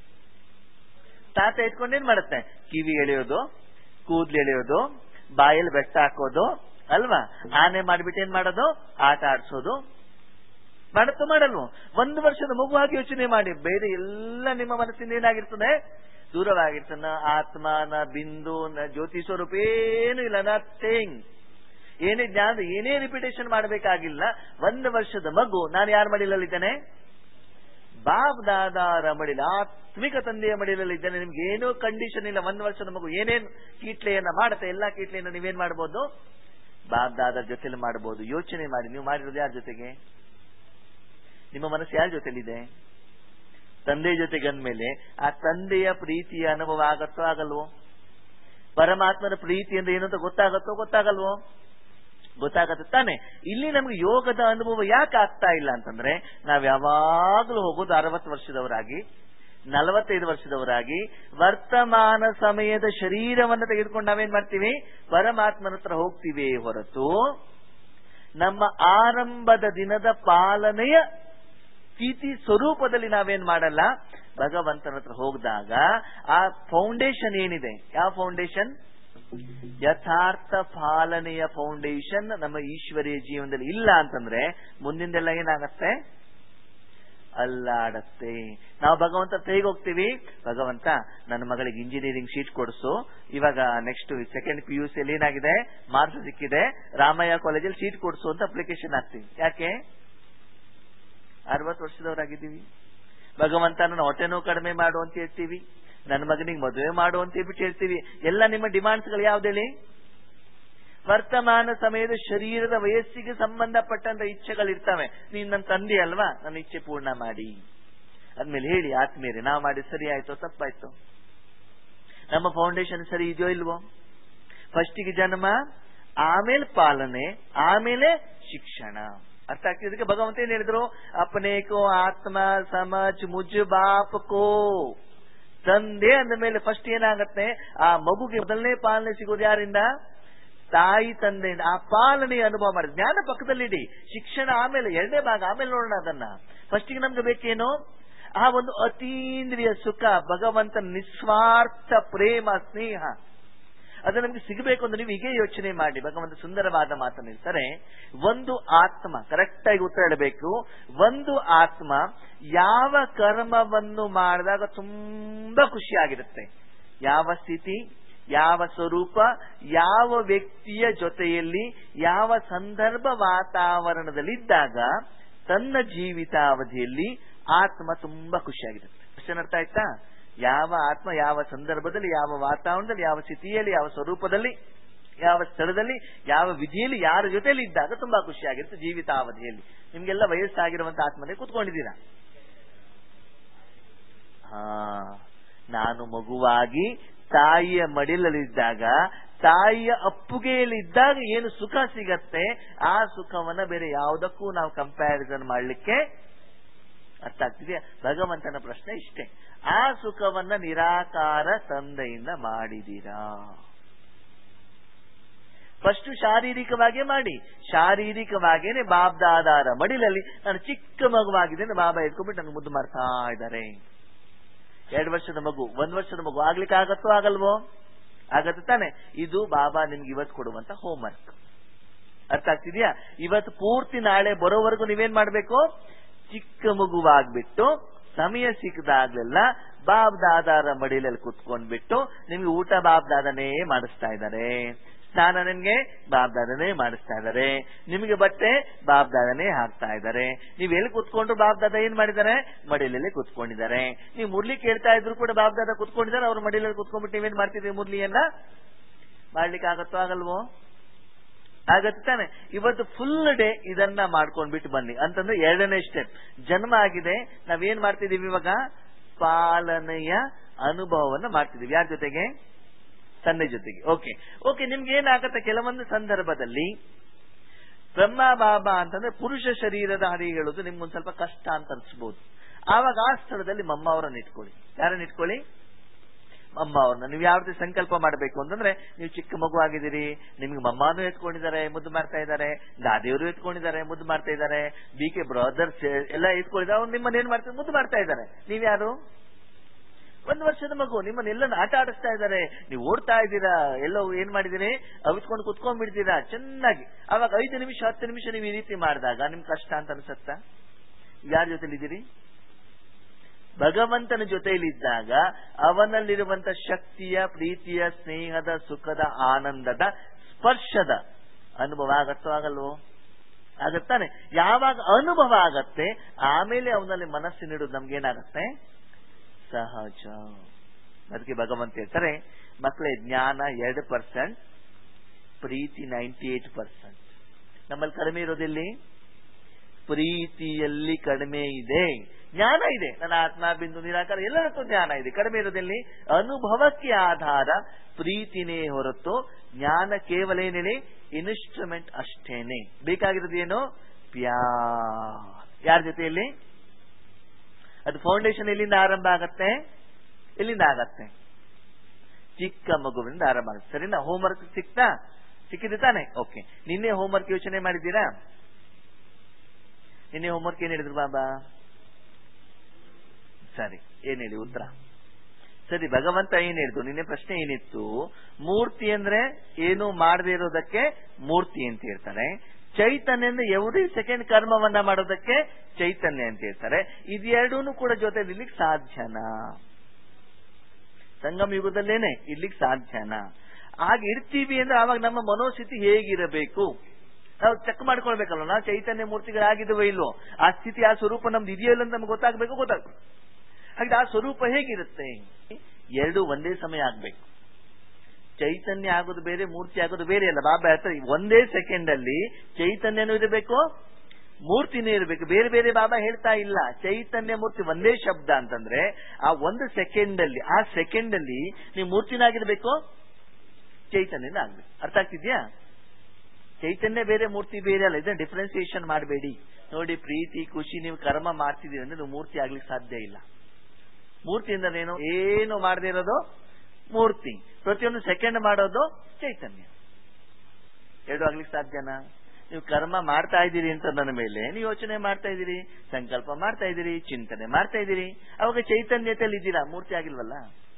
ತಾತ ಇಟ್ಕೊಂಡು ಏನ್ ಮಾಡುತ್ತೆ ಕಿವಿ ಎಳೆಯೋದು ಕೂದ್ಲು ಎಳೆಯೋದು ಬಾಯಲ್ಲಿ ಬೆಟ್ಟ ಹಾಕೋದು ಅಲ್ವಾ ಆನೆ ಮಾಡ್ಬಿಟ್ಟು ಏನ್ ಮಾಡೋದು ಆಟ ಆಡ್ಸೋದು ಮಾಡುತ್ತೋ ಮಾಡಲ್ವೋ ಒಂದು ವರ್ಷದ ಮಗುವಾಗಿ ಯೋಚನೆ ಮಾಡಿ ಬೇರೆ ಎಲ್ಲ ನಿಮ್ಮ ಮನಸ್ಸಿಂದ ಏನಾಗಿರ್ತದೆ ದೂರವಾಗಿರ್ತನ ಆತ್ಮನ ಬಿಂದು ನ ಜ್ಯೋತಿ ಸ್ವರೂಪ ಏನು ಇಲ್ಲ ನಥಿಂಗ್ ಏನೇ ಜ್ಞಾನ ಏನೇ ರಿಪಿಟೇಷನ್ ಮಾಡಬೇಕಾಗಿಲ್ಲ ಒಂದು ವರ್ಷದ ಮಗು ನಾನು ಯಾರ ಮಡಿಲಲ್ಲಿದ್ದೇನೆ ಬಾಬ್ ದಾದಾರ ಮಡಿಲ ಆತ್ಮಿಕ ತಂದೆಯ ಮಡಿಲಲ್ಲಿ ಇದ್ದೇನೆ ನಿಮ್ಗೆ ಏನೂ ಕಂಡೀಷನ್ ಇಲ್ಲ ಒಂದು ವರ್ಷದ ಮಗು ಏನೇನು ಕೀಟ್ಲೆಯನ್ನ ಮಾಡುತ್ತೆ ಎಲ್ಲಾ ಕೀಟ್ಲೆಯನ್ನ ನೀವೇನ್ ಮಾಡ್ಬೋದು ಬಾಬ್ ದಾದರ್ ಜೊತೆಲಿ ಮಾಡಬಹುದು ಯೋಚನೆ ಮಾಡಿ ನೀವು ಮಾಡಿರೋದು ಯಾರ ಜೊತೆಗೆ ನಿಮ್ಮ ಮನಸ್ಸು ಯಾರ ಜೊತೆಲಿದೆ ತಂದೆ ಜೊತೆಗೆ ಅಂದ್ಮೇಲೆ ಆ ತಂದೆಯ ಪ್ರೀತಿಯ ಅನುಭವ ಆಗತ್ತೋ ಆಗಲ್ವೋ ಪರಮಾತ್ಮನ ಪ್ರೀತಿ ಅಂದ್ರೆ ಏನು ಅಂತ ಗೊತ್ತಾಗತ್ತೋ ಗೊತ್ತಾಗಲ್ವೋ ಗೊತ್ತಾಗತ್ತೆ ತಾನೆ ಇಲ್ಲಿ ನಮ್ಗೆ ಯೋಗದ ಅನುಭವ ಯಾಕೆ ಆಗ್ತಾ ಇಲ್ಲ ಅಂತಂದ್ರೆ ನಾವ್ ಯಾವಾಗ್ಲೂ ಹೋಗೋದು ಅರವತ್ತು ವರ್ಷದವರಾಗಿ ನಲವತ್ತೈದು ವರ್ಷದವರಾಗಿ ವರ್ತಮಾನ ಸಮಯದ ಶರೀರವನ್ನು ತೆಗೆದುಕೊಂಡು ನಾವೇನ್ ಮಾಡ್ತೀವಿ ಪರಮಾತ್ಮನ ಹತ್ರ ಹೋಗ್ತೀವಿ ಹೊರತು ನಮ್ಮ ಆರಂಭದ ದಿನದ ಪಾಲನೆಯ ಸ್ಥಿತಿ ಸ್ವರೂಪದಲ್ಲಿ ನಾವೇನ್ ಮಾಡಲ್ಲ ಭಗವಂತನ ಹತ್ರ ಹೋಗಿದಾಗ ಆ ಫೌಂಡೇಶನ್ ಏನಿದೆ ಯಾವ ಫೌಂಡೇಶನ್ ಯಥಾರ್ಥ ಪಾಲನೆಯ ಫೌಂಡೇಶನ್ ನಮ್ಮ ಈಶ್ವರೀಯ ಜೀವನದಲ್ಲಿ ಇಲ್ಲ ಅಂತಂದ್ರೆ ಮುಂದಿಂದೆಲ್ಲ ಏನಾಗತ್ತೆ ಅಲ್ಲಾಡತ್ತೆ ನಾವು ಭಗವಂತ ಹೇಗೆ ಹೋಗ್ತೀವಿ ಭಗವಂತ ನನ್ನ ಮಗಳಿಗೆ ಇಂಜಿನಿಯರಿಂಗ್ ಶೀಟ್ ಕೊಡಿಸು ಇವಾಗ next second P U C ಅಲ್ಲಿ ಏನಾಗಿದೆ ಮಾರ್ಕ್ಸ್ ಸಿಕ್ಕಿದೆ ರಾಮಯ್ಯ ಕಾಲೇಜಲ್ಲಿ ಸೀಟ್ ಕೊಡಿಸು ಅಂತ ಅಪ್ಲಿಕೇಶನ್ ಹಾಕ್ತೀವಿ ಯಾಕೆ ಅರವತ್ತು ವರ್ಷದವರಾಗಿದ್ದೀವಿ ಭಗವಂತ ನನ್ನ ಹೊಟ್ಟೆ ನೋವು ಕಡಿಮೆ ಮಾಡು ಅಂತ ಹೇಳ್ತೀವಿ ನನ್ನ ಮಗನಿಗೆ ಮದುವೆ ಮಾಡು ಅಂತ ಹೇಳ್ಬಿಟ್ಟು ಹೇಳ್ತೀವಿ ಎಲ್ಲ ನಿಮ್ಮ ಡಿಮಾಂಡ್ಸ್ಗಳು ಯಾವ್ದೇಳಿ ವರ್ತಮಾನ ಸಮಯದ ಶರೀರದ ವಯಸ್ಸಿಗೆ ಸಂಬಂಧಪಟ್ಟಂತ ಇಚ್ಛೆಗಳಿರ್ತವೆ ನೀನ್ ನನ್ನ ತಂದೆ ಅಲ್ವಾ ನನ್ನ ಇಚ್ಛೆ ಪೂರ್ಣ ಮಾಡಿ ಅದ್ಮೇಲೆ ಹೇಳಿ ಆತ್ಮೀಯರೇ ನಾವು ಮಾಡಿ ಸರಿ ಆಯ್ತೋ ತಪ್ಪಾಯ್ತು ನಮ್ಮ ಫೌಂಡೇಶನ್ ಸರಿ ಇದೆಯೋ ಇಲ್ವೋ ಫಸ್ಟಿಗೆ ಜನ್ಮ ಆಮೇಲೆ ಪಾಲನೆ ಆಮೇಲೆ ಶಿಕ್ಷಣ ಅರ್ಥ ಆಗ್ತಿದ್ದಕ್ಕೆ ಭಗವಂತ ಏನ್ ಹೇಳಿದ್ರು ಅಪನೇಕೋ ಆತ್ಮ ಸಮಜ್ ಮುಜ್ ಬಾಪ್ ಕೋ ತಂದೆ ಅಂದ ಮೇಲೆ ಫಸ್ಟ್ ಏನಾಗತ್ತೆ ಆ ಮಗುಗೆ ಮೊದಲನೇ ಪಾಲನೆ ಸಿಗೋದು ಯಾರಿಂದ ತಾಯಿ ತಂದೆಯಿಂದ ಆ ಪಾಲನೆಯ ಅನುಭವ ಮಾಡಿ ಜ್ಞಾನ ಪಕ್ಕದಲ್ಲಿಡಿ ಶಿಕ್ಷಣ ಆಮೇಲೆ ಎರಡನೇ ಭಾಗ ಆಮೇಲೆ ನೋಡೋಣ ಅದನ್ನ ಫಸ್ಟಿಗೆ ನಮ್ಗೆ ಬೇಕೇನು ಆ ಒಂದು ಅತೀಂದ್ರಿಯ ಸುಖ ಭಗವಂತನ ನಿಸ್ವಾರ್ಥ ಪ್ರೇಮ ಸ್ನೇಹ ಅದು ನಮ್ಗೆ ಸಿಗಬೇಕು ಅಂದ್ರೆ ನೀವು ಹೀಗೆ ಯೋಚನೆ ಮಾಡಿ ಭಗವಂತ ಸುಂದರವಾದ ಮಾತನ್ನು ಹೇಳ್ತಾರೆ ಒಂದು ಆತ್ಮ ಕರೆಕ್ಟ್ ಆಗಿ ಉತ್ತರ ಹೇಳಬೇಕು ಒಂದು ಆತ್ಮ ಯಾವ ಕರ್ಮವನ್ನು ಮಾಡಿದಾಗ ತುಂಬಾ ಖುಷಿಯಾಗಿರುತ್ತೆ ಯಾವ ಸ್ಥಿತಿ ಯಾವ ಸ್ವರೂಪ ಯಾವ ವ್ಯಕ್ತಿಯ ಜೊತೆಯಲ್ಲಿ ಯಾವ ಸಂದರ್ಭ ವಾತಾವರಣದಲ್ಲಿದ್ದಾಗ ತನ್ನ ಜೀವಿತಾವಧಿಯಲ್ಲಿ ಆತ್ಮ ತುಂಬಾ ಖುಷಿಯಾಗಿರುತ್ತೆ ಕ್ವಶನ್ ಅರ್ಥ ಆಯ್ತಾ ಯಾವ ಆತ್ಮ ಯಾವ ಸಂದರ್ಭದಲ್ಲಿ ಯಾವ ವಾತಾವರಣದಲ್ಲಿ ಯಾವ ಸ್ಥಿತಿಯಲ್ಲಿ ಯಾವ ಸ್ವರೂಪದಲ್ಲಿ ಯಾವ ಸ್ಥಳದಲ್ಲಿ ಯಾವ ವಿಧಿಯಲ್ಲಿ ಯಾರ ಜೊತೆಯಲ್ಲಿ ಇದ್ದಾಗ ತುಂಬಾ ಖುಷಿಯಾಗಿರುತ್ತೆ ಜೀವಿತಾವಧಿಯಲ್ಲಿ ನಿಮ್ಗೆಲ್ಲ ವಯಸ್ಸಾಗಿರುವಂತ ಆತ್ಮನೇ ಕೂತ್ಕೊಂಡಿದ್ದೀರಾ ಹಾ ನಾನು ಮಗುವಾಗಿ ತಾಯಿಯ ಮಡಿಲಲ್ಲಿದ್ದಾಗ ತಾಯಿಯ ಅಪ್ಪುಗೆಯಲ್ಲಿದ್ದಾಗ ಏನು ಸುಖ ಸಿಗತ್ತೆ ಆ ಸುಖವನ್ನ ಬೇರೆ ಯಾವುದಕ್ಕೂ ನಾವು ಕಂಪ್ಯಾರಿಸನ್ ಮಾಡ್ಲಿಕ್ಕೆ ಅರ್ಥ ಆಗ್ತಿದೆಯಾ ಭಗವಂತನ ಪ್ರಶ್ನೆ ಇಷ್ಟೇ ಆ ಸುಖವನ್ನ ನಿರಾಕಾರ ತಂದೆಯಿಂದ ಮಾಡಿದೀರಾ ಫಸ್ಟ್ ಶಾರೀರಿಕವಾಗಿ ಮಾಡಿ ಶಾರೀರಿಕವಾಗೇನೆ ಬಾಬ್ದಾದಾರ ಮಡಿಲಲ್ಲಿ ನಾನು ಚಿಕ್ಕ ಮಗುವಾಗಿದ್ದೇನೆ ಬಾಬಾ ಎತ್ಕೊಂಡ್ಬಿಟ್ಟು ನನಗೆ ಮುದ್ದು ಮಾಡ್ತಾ ಇದ್ದಾರೆ ಎರಡು ವರ್ಷದ ಮಗು ಒಂದ್ ವರ್ಷದ ಮಗು ಆಗ್ಲಿಕ್ಕೆ ಆಗತ್ತೋ ಆಗಲ್ವೋ ಆಗತ್ತೆ ತಾನೆ ಇದು ಬಾಬಾ ನಿಮ್ಗೆ ಇವತ್ತು ಕೊಡುವಂತ ಹೋಮ್ವರ್ಕ್ ಅರ್ಥ ಆಗ್ತಿದ್ಯಾ ಇವತ್ತು ಪೂರ್ತಿ ನಾಳೆ ಬರೋವರೆಗೂ ನೀವೇನ್ ಮಾಡ್ಬೇಕು ಚಿಕ್ಕ ಮಗುವಾಗ್ಬಿಟ್ಟು ಸಮಯ ಸಿಕ್ಕದಾಗ್ಲೆಲ್ಲ ಬಾಬ್ ದಾದಾರ ಮಡಿಲಲ್ಲಿ ಕುತ್ಕೊಂಡ್ಬಿಟ್ಟು ನಿಮ್ಗೆ ಊಟ ಬಾಬ್ ದಾದನೇ ಮಾಡಿಸ್ತಾ ಇದ್ದಾರೆ ಸ್ನಾನ ನಿಮ್ಗೆ ಬಾಬ್ ದಾದನೇ ಮಾಡಿಸ್ತಾ ಇದ್ದಾರೆ ನಿಮಗೆ ಬಟ್ಟೆ ಬಾಬ್ ದಾದನೇ ಹಾಕ್ತಾ ಇದ್ದಾರೆ ನೀವ್ ಎಲ್ಲಿ ಕುತ್ಕೊಂಡು ಬಾಬ್ ದಾದ ಏನ್ ಮಾಡಿದ್ದಾರೆ ಮಡಿಲಲ್ಲಿ ಕುತ್ಕೊಂಡಿದ್ದಾರೆ ನೀವು ಮುರ್ಲಿ ಕೇಳ್ತಾ ಇದ್ರು ಕೂಡ ಬಾಬ್ ದಾದ ಕುತ್ಕೊಂಡಿದ್ದಾರೆ ಅವ್ರ ಮಡಿಲಲ್ಲಿ ಕುತ್ಕೊಂಡ್ಬಿಟ್ಟು ನೀವೇನ್ ಮಾಡ್ತಿದ್ರಿ ಮುರ್ಲಿಯನ್ನ ಮಾಡ್ಲಿಕ್ಕೆ ಆಗತ್ತೋ ಆಗಲ್ವೋ ಆಗತ್ತೆ ತಾನೆ ಇವತ್ತು ಫುಲ್ ಡೇ ಇದನ್ನ ಮಾಡ್ಕೊಂಡ್ಬಿಟ್ಟು ಬನ್ನಿ ಅಂತಂದ್ರೆ ಎರಡನೇ ಸ್ಟೆಪ್ ಜನ್ಮ ಆಗಿದೆ ನಾವೇನ್ ಮಾಡ್ತಿದೀವಿ ಇವಾಗ ಪಾಲನೆಯ ಅನುಭವವನ್ನ ಮಾಡ್ತಿದೀವಿ ಯಾರ ಜೊತೆಗೆ ತಂದೆ ಜೊತೆಗೆ ಓಕೆ ಓಕೆ ನಿಮ್ಗೆ ಏನಾಗತ್ತೆ ಕೆಲವೊಂದು ಸಂದರ್ಭದಲ್ಲಿ ಬ್ರಹ್ಮ ಬಾಬಾ ಅಂತಂದ್ರೆ ಪುರುಷ ಶರೀರದ ಹರಿ ಹೇಳೋದು ನಿಮ್ಗೊಂದ್ ಸ್ವಲ್ಪ ಕಷ್ಟ ಅಂತ ಅನ್ಸ್ಬೋದು ಆವಾಗ ಆ ಸ್ಥಳದಲ್ಲಿ ಮಮ್ಮ ಅವರನ್ನ ಇಟ್ಕೊಳ್ಳಿ ಯಾರನ್ನ ಇಟ್ಕೊಳ್ಳಿ ಅಮ್ಮ ಅವ್ರನ್ನ ನೀವು ಯಾವ ರೀತಿ ಸಂಕಲ್ಪ ಮಾಡಬೇಕು ಅಂತಂದ್ರೆ ನೀವು ಚಿಕ್ಕ ಮಗು ಆಗಿದ್ದೀರಿ ನಿಮ್ಗೆ ಮಮ್ಮಾನು ಎತ್ಕೊಂಡಿದ್ದಾರೆ ಮುದ್ದು ಮಾಡ್ತಾ ಇದ್ದಾರೆ ದಾದಿಯವರು ಎತ್ಕೊಂಡಿದ್ದಾರೆ ಮುದ್ದು ಮಾಡ್ತಾ ಇದ್ದಾರೆ ಬಿ ಕೆ ಬ್ರದರ್ಸ್ ಎಲ್ಲ ಎತ್ಕೊಂಡಿದ್ದಾರೆ ಅವ್ರು ನಿಮ್ಮನ್ನ ಏನ್ ಮಾಡ್ತಾರೆ ಮುದ್ದು ಮಾಡ್ತಾ ಇದ್ದಾರೆ ನೀವ್ಯಾರು ಒಂದು ವರ್ಷದ ಮಗು ನಿಮ್ಮನ್ನ ಎಲ್ಲ ಆಟ ಆಡಿಸ್ತಾ ಇದ್ದಾರೆ ನೀವು ಓಡ್ತಾ ಇದ್ದೀರಾ ಎಲ್ಲೋ ಏನ್ ಮಾಡಿದಿರಿ ಅವಿಸ್ಕೊಂಡು ಕುತ್ಕೊಂಡ್ಬಿಡ್ತೀರಾ ಚೆನ್ನಾಗಿ ಅವಾಗ ಐದು ನಿಮಿಷ ಹತ್ತು ನಿಮಿಷ ನೀವು ಈ ರೀತಿ ಮಾಡಿದಾಗ ನಿಮ್ ಕಷ್ಟ ಅಂತ ಅನ್ಸತ್ತಾ ಯಾರ ಜೊತೆಲಿದ್ದೀರಿ ಭಗವಂತನ ಜೊತೆಯಲ್ಲಿದ್ದಾಗ ಅವನಲ್ಲಿರುವಂತ ಶಕ್ತಿಯ ಪ್ರೀತಿಯ ಸ್ನೇಹದ ಸುಖದ ಆನಂದದ ಸ್ಪರ್ಶದ ಅನುಭವ ಆಗತ್ತೋ ಆಗಲ್ವೋ ಆಗತ್ತಾನೆ ಯಾವಾಗ ಅನುಭವ ಆಗತ್ತೆ ಆಮೇಲೆ ಅವನಲ್ಲಿ ಮನಸ್ಸಿನಿಡುದು ನಮ್ಗೇನಾಗತ್ತೆ ಸಹಜ ಅದಕ್ಕೆ ಭಗವಂತ ಹೇಳ್ತಾರೆ ಮಕ್ಕಳೇ ಜ್ಞಾನ ಎರಡು ಪರ್ಸೆಂಟ್ ಪ್ರೀತಿ ನೈಂಟಿ ಏಟ್ ಪರ್ಸೆಂಟ್ ನಮ್ಮಲ್ಲಿ ಕಡಿಮೆ ಇರೋದಿಲ್ಲಿ ಪ್ರೀತಿಯಲ್ಲಿ ಕಡಿಮೆ ಇದೆ ಜ್ಞಾನ ಇದೆ ನನ್ನ ಆತ್ಮ ಬಿಂದು ನಿರಾಕಾರ ಎಲ್ಲರಕ್ಕೂ ಜ್ಞಾನ ಇದೆ ಕಡಿಮೆ ಇರೋದಲ್ಲಿ ಅನುಭವಕ್ಕೆ ಆಧಾರ ಪ್ರೀತಿನೇ ಹೊರತು ಜ್ಞಾನ ಕೇವಲ ಏನೇಳಿ ಇನ್ಸ್ಟ್ರೂಮೆಂಟ್ ಅಷ್ಟೇನೆ ಬೇಕಾಗಿರೋದು ಏನು ಪ್ಯಾರ್ ಯಾರ ಜೊತೆಯಲ್ಲಿ ಅದು ಫೌಂಡೇಶನ್ ಎಲ್ಲಿಂದ ಆರಂಭ ಆಗತ್ತೆ ಎಲ್ಲಿಂದ ಆಗತ್ತೆ ಚಿಕ್ಕ ಮಗುವಿನಿಂದ ಆರಂಭ ಆಗುತ್ತೆ ಸರಿನಾ ಹೋಮ್ವರ್ಕ್ ಸಿಕ್ತಾ ಸಿಕ್ಕಿದೆ ತಾನೆ ಓಕೆ ನಿನ್ನೆ ಹೋಮ್ವರ್ಕ್ ಯೋಚನೆ ಮಾಡಿದ್ದೀರಾ ನಿನ್ನೆ ಹೋಮ್ವರ್ಕ್ ಏನ್ ಹೇಳಿದ್ರು ಬಾಬಾ ಸರಿ ಏನ್ ಹೇಳಿ ಉತ್ತರ ಸರಿ ಭಗವಂತ ಏನ್ ಹೇಳಿದ್ರು ನಿನ್ನೆ ಪ್ರಶ್ನೆ ಏನಿತ್ತು ಮೂರ್ತಿ ಅಂದ್ರೆ ಏನು ಮಾಡದೇ ಇರೋದಕ್ಕೆ ಮೂರ್ತಿ ಅಂತ ಹೇಳ್ತಾರೆ ಚೈತನ್ಯ ಅಂದ್ರೆ ಎವ್ರಿ ಸೆಕೆಂಡ್ ಕರ್ಮವನ್ನ ಮಾಡೋದಕ್ಕೆ ಚೈತನ್ಯ ಅಂತ ಹೇಳ್ತಾರೆ ಇದೆರಡೂ ಕೂಡ ಜೊತೆ ಇರ್ಲಿಕ್ಕೆ ಸಾಧ್ಯನಾ ಸಂಗಮ ಯುಗದಲ್ಲೇನೆ ಇರ್ಲಿಕ್ಕೆ ಸಾಧ್ಯನಾ ಆಗ ಇರ್ತೀವಿ ಅಂದ್ರೆ ಆವಾಗ ನಮ್ಮ ಮನೋಸ್ಥಿತಿ ಹೇಗಿರಬೇಕು ನಾವು ಚೆಕ್ ಮಾಡ್ಕೊಳ್ಬೇಕಲ್ಲ ನಾವು ಚೈತನ್ಯ ಮೂರ್ತಿಗಳಾಗಿದ್ದೇವೆ ಇಲ್ವೋ ಆ ಸ್ಥಿತಿ ಆ ಸ್ವರೂಪ ನಮ್ದು ಇದೆಯೋ ಇಲ್ಲ ಅಂತ ನಮ್ಗೆ ಗೊತ್ತಾಗಬೇಕು ಗೊತ್ತಾಗ್ಬೇಕು ಹಾಗೆ ಆ ಸ್ವರೂಪ ಹೇಗಿರುತ್ತೆ ಎರಡು ಒಂದೇ ಸಮಯ ಆಗ್ಬೇಕು ಚೈತನ್ಯ ಆಗೋದು ಬೇರೆ ಮೂರ್ತಿ ಆಗೋದು ಬೇರೆ ಅಲ್ಲ ಬಾಬಾ ಹೇಳ್ತಾರೆ ಒಂದೇ ಸೆಕೆಂಡ್ ಅಲ್ಲಿ ಚೈತನ್ಯನೂ ಇರಬೇಕು ಮೂರ್ತಿನೇ ಇರಬೇಕು ಬೇರೆ ಬೇರೆ ಬಾಬಾ ಹೇಳ್ತಾ ಇಲ್ಲ ಚೈತನ್ಯ ಮೂರ್ತಿ ಒಂದೇ ಶಬ್ದ ಅಂತಂದ್ರೆ ಆ ಒಂದು ಸೆಕೆಂಡ್ ಅಲ್ಲಿ ಆ ಸೆಕೆಂಡ್ ಅಲ್ಲಿ ನೀವು ಮೂರ್ತಿನಾಗಿರ್ಬೇಕು ಚೈತನ್ಯನ ಆಗ್ಬೇಕು ಅರ್ಥ ಆಗ್ತಿದ್ಯಾ ಚೈತನ್ಯ ಬೇರೆ ಮೂರ್ತಿ ಬೇರೆ ಅಲ್ಲ ಇದನ್ನ ಡಿಫ್ರೆನ್ಸಿಯೇಷನ್ ಮಾಡಬೇಡಿ ನೋಡಿ ಪ್ರೀತಿ ಖುಷಿ ನೀವು ಕರ್ಮ ಮಾಡ್ತಿದ್ದೀರಿ ಅಂದ್ರೆ ನೀವು ಮೂರ್ತಿ ಆಗ್ಲಿಕ್ಕೆ ಸಾಧ್ಯ ಇಲ್ಲ ಮೂರ್ತಿ ಅಂದ್ರೆ ಏನು ಏನು ಮಾಡದೇ ಇರೋದು ಮೂರ್ತಿ ಪ್ರತಿಯೊಂದು ಸೆಕೆಂಡ್ ಮಾಡೋದು ಚೈತನ್ಯ ಎರಡು ಆಗ್ಲಿಕ್ಕೆ ಸಾಧ್ಯನಾ ನೀವು ಕರ್ಮ ಮಾಡ್ತಾ ಇದ್ದೀರಿ ಅಂತ ನನ್ನ ಮೇಲೆ ನೀವು ಯೋಚನೆ ಮಾಡ್ತಾ ಇದ್ದೀರಿ ಸಂಕಲ್ಪ ಮಾಡ್ತಾ ಇದ್ದೀರಿ ಚಿಂತನೆ ಮಾಡ್ತಾ ಇದ್ದೀರಿ ಅವಾಗ ಚೈತನ್ಯತೆಯಲ್ಲಿ ಇದ್ದೀರಾ ಮೂರ್ತಿ ಆಗಿಲ್ವಲ್ಲ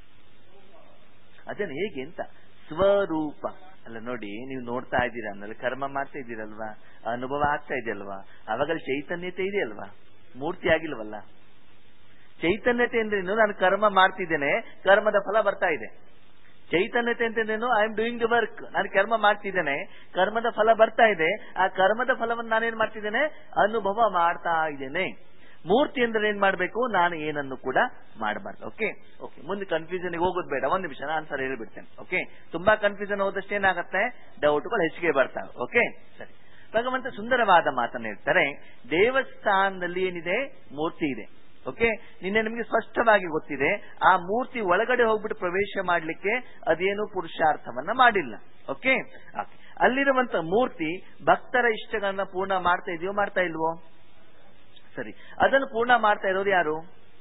ಅದೇನು ಹೇಗೆ ಅಂತ ಸ್ವರೂಪ ಅಲ್ಲ ನೋಡಿ ನೀವು ನೋಡ್ತಾ ಇದ್ದೀರಾ ಅಂದ್ರೆ ಕರ್ಮ ಮಾಡ್ತಾ ಇದ್ದೀರಲ್ವಾ ಅನುಭವ ಆಗ್ತಾ ಇದೆಯಲ್ವಾ ಅವಾಗ ಚೈತನ್ಯತೆ ಇದೆಯಲ್ವಾ ಮೂರ್ತಿ ಆಗಿಲ್ವಲ್ಲ ಚೈತನ್ಯತೆ ಅಂದ್ರೇನು ನಾನು ಕರ್ಮ ಮಾಡ್ತಿದ್ದೇನೆ ಕರ್ಮದ ಫಲ ಬರ್ತಾ ಇದೆ ಚೈತನ್ಯತೆ ಅಂತಂದ್ರೇನು I am doing the work ನಾನು ಕರ್ಮ ಮಾಡ್ತಿದ್ದೇನೆ ಕರ್ಮದ ಫಲ ಬರ್ತಾ ಇದೆ ಆ ಕರ್ಮದ ಫಲವನ್ನು ನಾನೇನ್ ಮಾಡ್ತಿದ್ದೇನೆ ಅನುಭವ ಮಾಡ್ತಾ ಇದ್ದೇನೆ ಮೂರ್ತಿ ಅಂದ್ರೆ ಏನ್ ಮಾಡ್ಬೇಕು ನಾನು ಏನನ್ನು ಕೂಡ ಮಾಡಬಾರ್ದು ಓಕೆ ಓಕೆ ಮುಂದೆ ಕನ್ಫ್ಯೂಷನ್ ಹೋಗೋದು ಬೇಡ ಒಂದ್ ನಿಮಿಷ ನಾನು ಆನ್ಸರ್ ಹೇಳ್ಬಿಡ್ತೇನೆ ಓಕೆ ತುಂಬಾ ಕನ್ಫ್ಯೂಷನ್ ಹೋದಷ್ಟು ಏನಾಗುತ್ತೆ ಡೌಟ್ಗಳು ಹೆಚ್ಚಿಗೆ ಬರ್ತಾವೆ ಓಕೆ ಸರಿ ಭಗವಂತ ಸುಂದರವಾದ ಮಾತನ್ನ ಹೇಳ್ತಾರೆ ದೇವಸ್ಥಾನದಲ್ಲಿ ಏನಿದೆ ಮೂರ್ತಿ ಇದೆ ಓಕೆ ನಿನ್ನೆ ನಿಮಗೆ ಸ್ಪಷ್ಟವಾಗಿ ಗೊತ್ತಿದೆ ಆ ಮೂರ್ತಿ ಒಳಗಡೆ ಹೋಗ್ಬಿಟ್ಟು ಪ್ರವೇಶ ಮಾಡ್ಲಿಕ್ಕೆ ಅದೇನು ಪುರುಷಾರ್ಥವನ್ನ ಮಾಡಿಲ್ಲ ಓಕೆ ಅಲ್ಲಿರುವಂತ ಮೂರ್ತಿ ಭಕ್ತರ ಇಷ್ಟಗಳನ್ನ ಪೂರ್ಣ ಮಾಡ್ತಾ ಇದೆಯೋ ಮಾಡ್ತಾ ಇಲ್ವೋ ಸರಿ ಅದನ್ನು ಪೂರ್ಣ ಮಾಡ್ತಾ ಇರೋರು ಯಾರು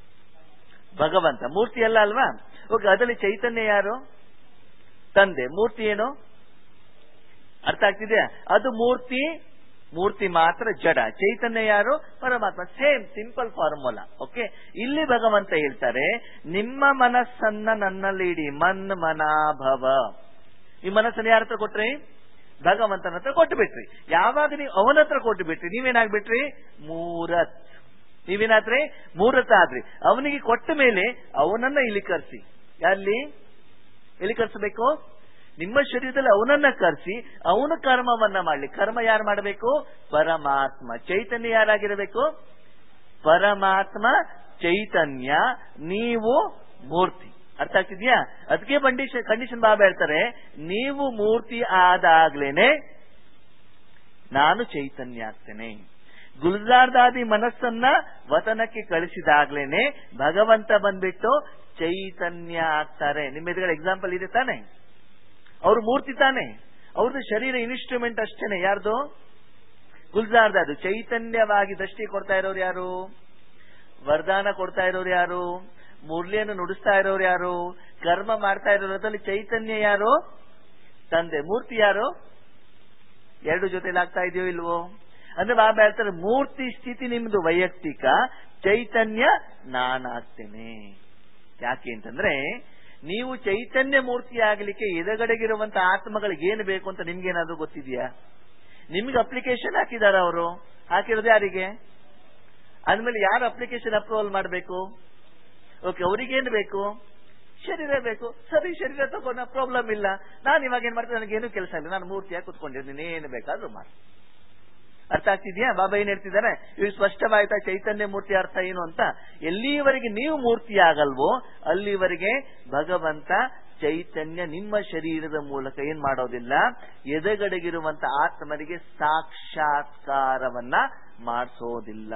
ಭಗವಂತ ಮೂರ್ತಿ ಅಲ್ಲ ಅಲ್ವಾ ಓಕೆ ಅದರಲ್ಲಿ ಚೈತನ್ಯ ಯಾರು ತಂದೆ ಮೂರ್ತಿ ಏನು ಅರ್ಥ ಆಗ್ತಿದೆಯಾ ಅದು ಮೂರ್ತಿ ಮೂರ್ತಿ ಮಾತ್ರ ಜಡ ಚೈತನ್ಯ ಯಾರು ಪರಮಾತ್ಮ ಸೇಮ್ ಸಿಂಪಲ್ ಫಾರ್ಮುಲಾ ಓಕೆ ಇಲ್ಲಿ ಭಗವಂತ ಹೇಳ್ತಾರೆ ನಿಮ್ಮ ಮನಸ್ಸನ್ನ ನನ್ನಲ್ಲಿ ಇಡಿ ಮನ್ ಮನಾಭವ ಈ ಮನಸ್ಸನ್ನು ಯಾರ ಹತ್ರ ಕೊಟ್ರಿ ಭಗವಂತನ ಹತ್ರ ಕೊಟ್ಟು ಬಿಟ್ರಿ ಯಾವಾಗ ನೀವು ಅವನ ಹತ್ರ ಕೊಟ್ಟು ಬಿಟ್ರಿ ನೀವೇನಾಗ್ಬಿಟ್ರಿ ಮೂರತ್ ನೀವೇನಾದ್ರಿ ಮೂರತ್ ಆದ್ರಿ ಅವನಿಗೆ ಕೊಟ್ಟ ಮೇಲೆ ಅವನನ್ನ ಇಲ್ಲಿ ಕರ್ಸಿ ಅಲ್ಲಿ ಎಲ್ಲಿ ಕರ್ಸಬೇಕು ನಿಮ್ಮ ಶರೀರದಲ್ಲಿ ಅವನನ್ನ ಕರೆಸಿ ಅವನ ಕರ್ಮವನ್ನ ಮಾಡ್ಲಿ ಕರ್ಮ ಯಾರು ಮಾಡಬೇಕು ಪರಮಾತ್ಮ ಚೈತನ್ಯ ಯಾರಾಗಿರಬೇಕು ಪರಮಾತ್ಮ ಚೈತನ್ಯ ನೀವು ಮೂರ್ತಿ ಅರ್ಥ ಆಗ್ತಿದ್ಯಾ ಅದಕ್ಕೆ ಕಂಡೀಷನ್ ಕಂಡೀಷನ್ ಬಾಬಾ ಹೇಳ್ತಾರೆ ನೀವು ಮೂರ್ತಿ ಆದಾಗ್ಲೇನೆ ನಾನು ಚೈತನ್ಯ ಆಗ್ತೇನೆ ಗುಲ್ಜಾರ್ದಾದಿ ಮನಸ್ಸನ್ನ ವತನಕ್ಕೆ ಕಳಿಸಿದಾಗ್ಲೇನೆ ಭಗವಂತ ಬಂದ್ಬಿಟ್ಟು ಚೈತನ್ಯ ಆಗ್ತಾರೆ ನಿಮ್ಮ ಎದುರುಗಡೆ ಎಕ್ಸಾಂಪಲ್ ಇದೆ ತಾನೆ ಅವ್ರ ಮೂರ್ತಿ ತಾನೆ ಅವ್ರದ್ದು ಶರೀರ ಇನ್ಸ್ಟ್ರೂಮೆಂಟ್ ಅಷ್ಟೇನೆ ಯಾರ್ದು ಗುಲ್ಜಾರ್ದಾದು ಚೈತನ್ಯವಾಗಿ ದೃಷ್ಟಿ ಕೊಡ್ತಾ ಇರೋರು ಯಾರು ವರದಾನ ಕೊಡ್ತಾ ಇರೋರು ಯಾರು ಮುರ್ಲಿಯನ್ನು ನುಡಿಸ್ತಾ ಇರೋರು ಯಾರು ಕರ್ಮ ಮಾಡ್ತಾ ಇರೋರು ಅದರಲ್ಲಿ ಚೈತನ್ಯ ಯಾರು ತಂದೆ ಮೂರ್ತಿ ಯಾರು ಎರಡು ಜೊತೆಲಿ ಆಗ್ತಾ ಇದೆಯೋ ಇಲ್ವೋ ಅಂದ್ರೆ ಬಾಬಾ ಹೇಳ್ತಾರೆ ಮೂರ್ತಿ ಸ್ಥಿತಿ ನಿಮ್ದು ವೈಯಕ್ತಿಕ ಚೈತನ್ಯ ನಾನಾಗ್ತೇನೆ ಯಾಕೆ ಅಂತಂದ್ರೆ ನೀವು ಚೈತನ್ಯ ಮೂರ್ತಿ ಆಗ್ಲಿಕ್ಕೆ ಎದುರುಗಡೆಗಿರುವಂತ ಆತ್ಮಗಳಿಗೆ ಏನು ಬೇಕು ಅಂತ ನಿಮ್ಗೇನಾದ್ರೂ ಗೊತ್ತಿದೆಯಾ ನಿಮ್ಗೆ ಅಪ್ಲಿಕೇಶನ್ ಹಾಕಿದಾರ ಅವರು ಹಾಕಿರೋದು ಯಾರಿಗೆ ಅಂದ್ಮೇಲೆ ಯಾರು ಅಪ್ಲಿಕೇಶನ್ ಅಪ್ರೂವಲ್ ಮಾಡಬೇಕು ಓಕೆ ಅವ್ರಿಗೇನು ಬೇಕು ಶರೀರ ಬೇಕು ಸರಿ ಶರೀರ ತಗೊಂಡ ಪ್ರಾಬ್ಲಮ್ ಇಲ್ಲ ನಾನು ಇವಾಗ ಏನ್ ಮಾಡ್ತೀನಿ ನನಗೇನು ಕೆಲಸ ಇಲ್ಲ ನಾನು ಮೂರ್ತಿಯಾಗಿ ಕುತ್ಕೊಂಡಿರ್ತೀನಿ ಏನು ಬೇಕಾದ್ರೂ ಮಾಡಿ ಅರ್ಥ ಆಗ್ತಿದ್ಯಾ ಬಾಬಾ ಏನ್ ಹೇಳ್ತಿದ್ದಾರೆ ಇವು ಸ್ಪಷ್ಟವಾಯ್ತಾ ಚೈತನ್ಯ ಮೂರ್ತಿ ಅರ್ಥ ಏನು ಅಂತ ಎಲ್ಲಿವರೆಗೆ ನೀವು ಮೂರ್ತಿ ಆಗಲ್ವೋ ಅಲ್ಲಿವರೆಗೆ ಭಗವಂತ ಚೈತನ್ಯ ನಿಮ್ಮ ಶರೀರದ ಮೂಲಕ ಏನ್ ಮಾಡೋದಿಲ್ಲ ಎದೆಗಡೆಗಿರುವಂತ ಆತ್ಮರಿಗೆ ಸಾಕ್ಷಾತ್ಕಾರವನ್ನ ಮಾಡಿಸೋದಿಲ್ಲ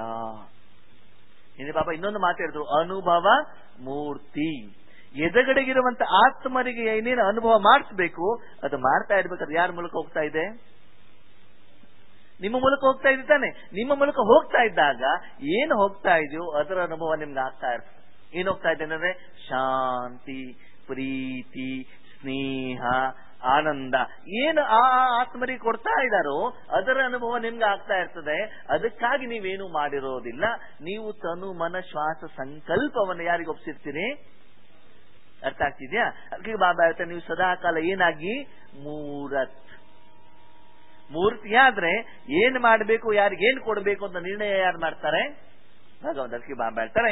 ಇನ್ನು ಬಾಬಾ ಇನ್ನೊಂದು ಮಾತಾಡಿದ್ರು ಅನುಭವ ಮೂರ್ತಿ ಎದೆಗಡೆಗಿರುವಂತ ಆತ್ಮರಿಗೆ ಏನೇನು ಅನುಭವ ಮಾಡಿಸ್ಬೇಕು ಅದು ಮಾಡ್ತಾ ಇರ್ಬೇಕಾದ್ರೆ ಯಾರ ಮೂಲಕ ಹೋಗ್ತಾ ಇದೆ ನಿಮ್ಮ ಮೂಲಕ ಹೋಗ್ತಾ ಇದೆ ತಾನೆ ನಿಮ್ಮ ಮೂಲಕ ಹೋಗ್ತಾ ಇದ್ದಾಗ ಏನು ಹೋಗ್ತಾ ಇದೆಯೋ ಅದರ ಅನುಭವ ನಿಮ್ಗೆ ಆಗ್ತಾ ಇರ್ತದೆ ಏನ್ ಹೋಗ್ತಾ ಇದೆ ಅಂದ್ರೆ ಶಾಂತಿ ಪ್ರೀತಿ ಸ್ನೇಹ ಆನಂದ ಏನು ಆ ಆತ್ಮರಿಗೆ ಕೊಡ್ತಾ ಇದ್ದಾರೋ ಅದರ ಅನುಭವ ನಿಮ್ಗೆ ಆಗ್ತಾ ಇರ್ತದೆ ಅದಕ್ಕಾಗಿ ನೀವೇನು ಮಾಡಿರೋದಿಲ್ಲ ನೀವು ತನು ಮನ ಶ್ವಾಸ ಸಂಕಲ್ಪವನ್ನು ಯಾರಿಗೆ ಒಪ್ಸಿರ್ತೀರಿ ಅರ್ಥ ಆಗ್ತಿದ್ಯಾ ಅದಕ್ಕೆ ಬಾಬಾ ಹೇಳ್ತಾರೆ ನೀವು ಸದಾ ಕಾಲ ಏನಾಗಿ ಮೂರತ್ ಮೂರ್ತಿಯಾದ್ರೆ ಏನ್ ಮಾಡಬೇಕು ಯಾರಿಗೆ ಏನ್ ಕೊಡಬೇಕು ಅಂತ ನಿರ್ಣಯ ಯಾರು ಮಾಡ್ತಾರೆ ಭಗವಂತ ಅದಕ್ಕೆ ಬಾಬಾ ಹೇಳ್ತಾರೆ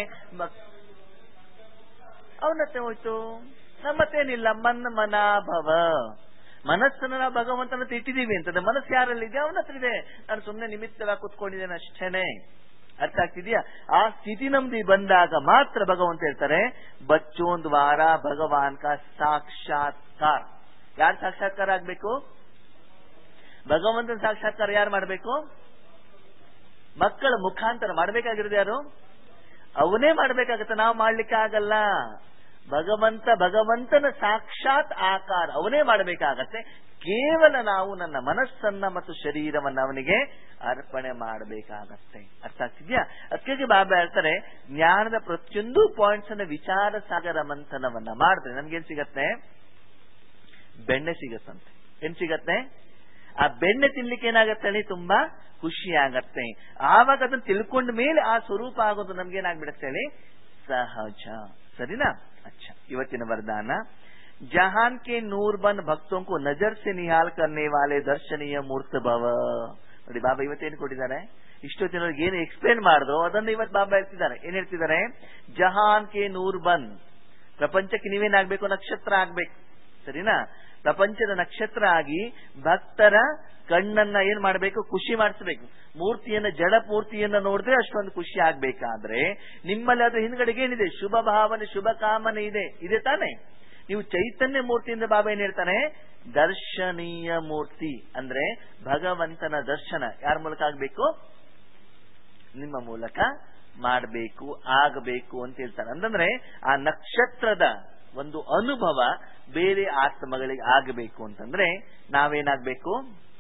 ಅವನತ್ತೆ ಹೋಯ್ತು ನಮ್ಮತ್ತೇನಿಲ್ಲ ಮನ್ ಮನಾಭವ ಮನಸ್ಸನ್ನ ನಾವು ಭಗವಂತನ ಇಟ್ಟಿದೀವಿ ಅಂತಂದ್ರೆ ಮನಸ್ಸು ಯಾರಲ್ಲಿದೆ ಅವನ ಹತ್ರ ಇದೆ ನಾನು ಸುಮ್ಮನೆ ನಿಮಿತ್ತವಾಗಿ ಕುತ್ಕೊಂಡಿದ್ದೇನೆ ಅಷ್ಟೇನೆ ಅರ್ಥ ಆಗ್ತಿದ್ಯಾ ಆ ಸ್ಥಿತಿ ನಮ್ದು ಬಂದಾಗ ಮಾತ್ರ ಭಗವಂತ ಹೇಳ್ತಾರೆ ಬಚ್ಚೋನ್ ದ್ವಾರ ಭಗವಾನ್ ಕಾ ಸಾಕ್ಷಾತ್ಕಾರ ಯಾರು ಸಾಕ್ಷಾತ್ಕಾರ ಆಗ್ಬೇಕು ಭಗವಂತನ ಸಾಕ್ಷಾತ್ಕಾರ ಯಾರು ಮಾಡಬೇಕು ಮಕ್ಕಳ ಮುಖಾಂತರ ಮಾಡ್ಬೇಕಾಗಿರೋದು ಯಾರು ಅವನೇ ಮಾಡ್ಬೇಕಾಗತ್ತೆ ನಾವು ಮಾಡ್ಲಿಕ್ಕೆ ಆಗಲ್ಲ ಭಗವಂತ ಭಗವಂತನ ಸಾಕ್ಷಾತ್ ಆಕಾರ ಅವನೇ ಮಾಡಬೇಕಾಗತ್ತೆ ಕೇವಲ ನಾವು ನನ್ನ ಮನಸ್ಸನ್ನ ಮತ್ತು ಶರೀರವನ್ನ ಅವನಿಗೆ ಅರ್ಪಣೆ ಮಾಡಬೇಕಾಗತ್ತೆ ಅರ್ಥ ಆಗ್ತಿದ್ಯಾ ಅದಕ್ಕೆ ಬಾಬಾ ಹೇಳ್ತಾರೆ ಜ್ಞಾನದ ಪ್ರತಿಯೊಂದು ಪಾಯಿಂಟ್ಸ್ ಅನ್ನ ವಿಚಾರ ಸಾಗರ ಮಂಥನವನ್ನ ಮಾಡಿದ್ರೆ ನಮ್ಗೇನ್ ಸಿಗತ್ತೆ ಬೆಣ್ಣೆ ಸಿಗತ್ತಂತೆ ಏನ್ ಸಿಗತ್ತೆ ಆ ಬೆಣ್ಣೆ ತಿನ್ಲಿಕ್ಕೆ ಏನಾಗತ್ತೆ ಹೇಳಿ ತುಂಬಾ ಖುಷಿ ಆಗತ್ತೆ ಆವಾಗ ಅದನ್ನ ತಿಳ್ಕೊಂಡ ಮೇಲೆ ಆ ಸ್ವರೂಪ ಆಗೋದು ನಮ್ಗೇನಾಗ್ಬಿಡತ್ತೆ ಹೇಳಿ ಸಹಜ ಸರಿನಾ अच्छा ಇವತ್ತಿನ ವರದಾನ जहान के नूर बन भक्तों को नजर से निहाल करने वाले दर्शनीय ಮೂರ್ತ ಭವ ನೋಡಿ ಬಾಬಾ ಇವತ್ತೇನು ಕೊಟ್ಟಿದ್ದಾರೆ ಇಷ್ಟೊತ್ತಿನವ್ರಿಗೆ ಏನು ಎಕ್ಸ್ಪ್ಲೇನ್ ಮಾಡಿದ್ರು ಅದನ್ನು ಇವತ್ತು ಬಾಬಾ ಹೇಳ್ತಿದ್ದಾರೆ ಏನ್ ಹೇಳ್ತಿದ್ದಾರೆ ಜಹಾನ್ ಕೆ ನೂರ್ ಬನ್ ಪ್ರಪಂಚಕ್ಕೆ ನೀವೇನಾಗ್ಬೇಕು ನಕ್ಷತ್ರ ಆಗ್ಬೇಕು ಸರಿನಾ ಪ್ರಪಂಚದ ನಕ್ಷತ್ರ ಆಗಿ ಭಕ್ತರ ಕಣ್ಣನ್ನ ಏನ್ ಮಾಡಬೇಕು ಖುಷಿ ಮಾಡಿಸ್ಬೇಕು ಮೂರ್ತಿಯನ್ನ ಜಡ ಮೂರ್ತಿಯನ್ನ ನೋಡಿದ್ರೆ ಅಷ್ಟೊಂದು ಖುಷಿ ಆಗ್ಬೇಕಾದ್ರೆ ನಿಮ್ಮಲ್ಲಿ ಅದ್ರ ಹಿಂದ್ಗಡೆಗೆ ಏನಿದೆ ಶುಭ ಭಾವನೆ ಶುಭ ಕಾಮನೆ ಇದೆ ಇದೆ ತಾನೆ ನೀವು ಚೈತನ್ಯ ಮೂರ್ತಿಯಿಂದ ಬಾಬಾ ಏನ್ ಹೇಳ್ತಾನೆ ದರ್ಶನೀಯ ಮೂರ್ತಿ ಅಂದ್ರೆ ಭಗವಂತನ ದರ್ಶನ ಯಾರ ಮೂಲಕ ಆಗ್ಬೇಕು ನಿಮ್ಮ ಮೂಲಕ ಮಾಡಬೇಕು ಆಗಬೇಕು ಅಂತ ಹೇಳ್ತಾನೆ ಅಂತಂದ್ರೆ ಆ ನಕ್ಷತ್ರದ ಒಂದು ಅನುಭವ ಬೇರೆ ಆತ್ಮಗಳಿಗೆ ಆಗಬೇಕು ಅಂತಂದ್ರೆ ನಾವೇನಾಗ್ಬೇಕು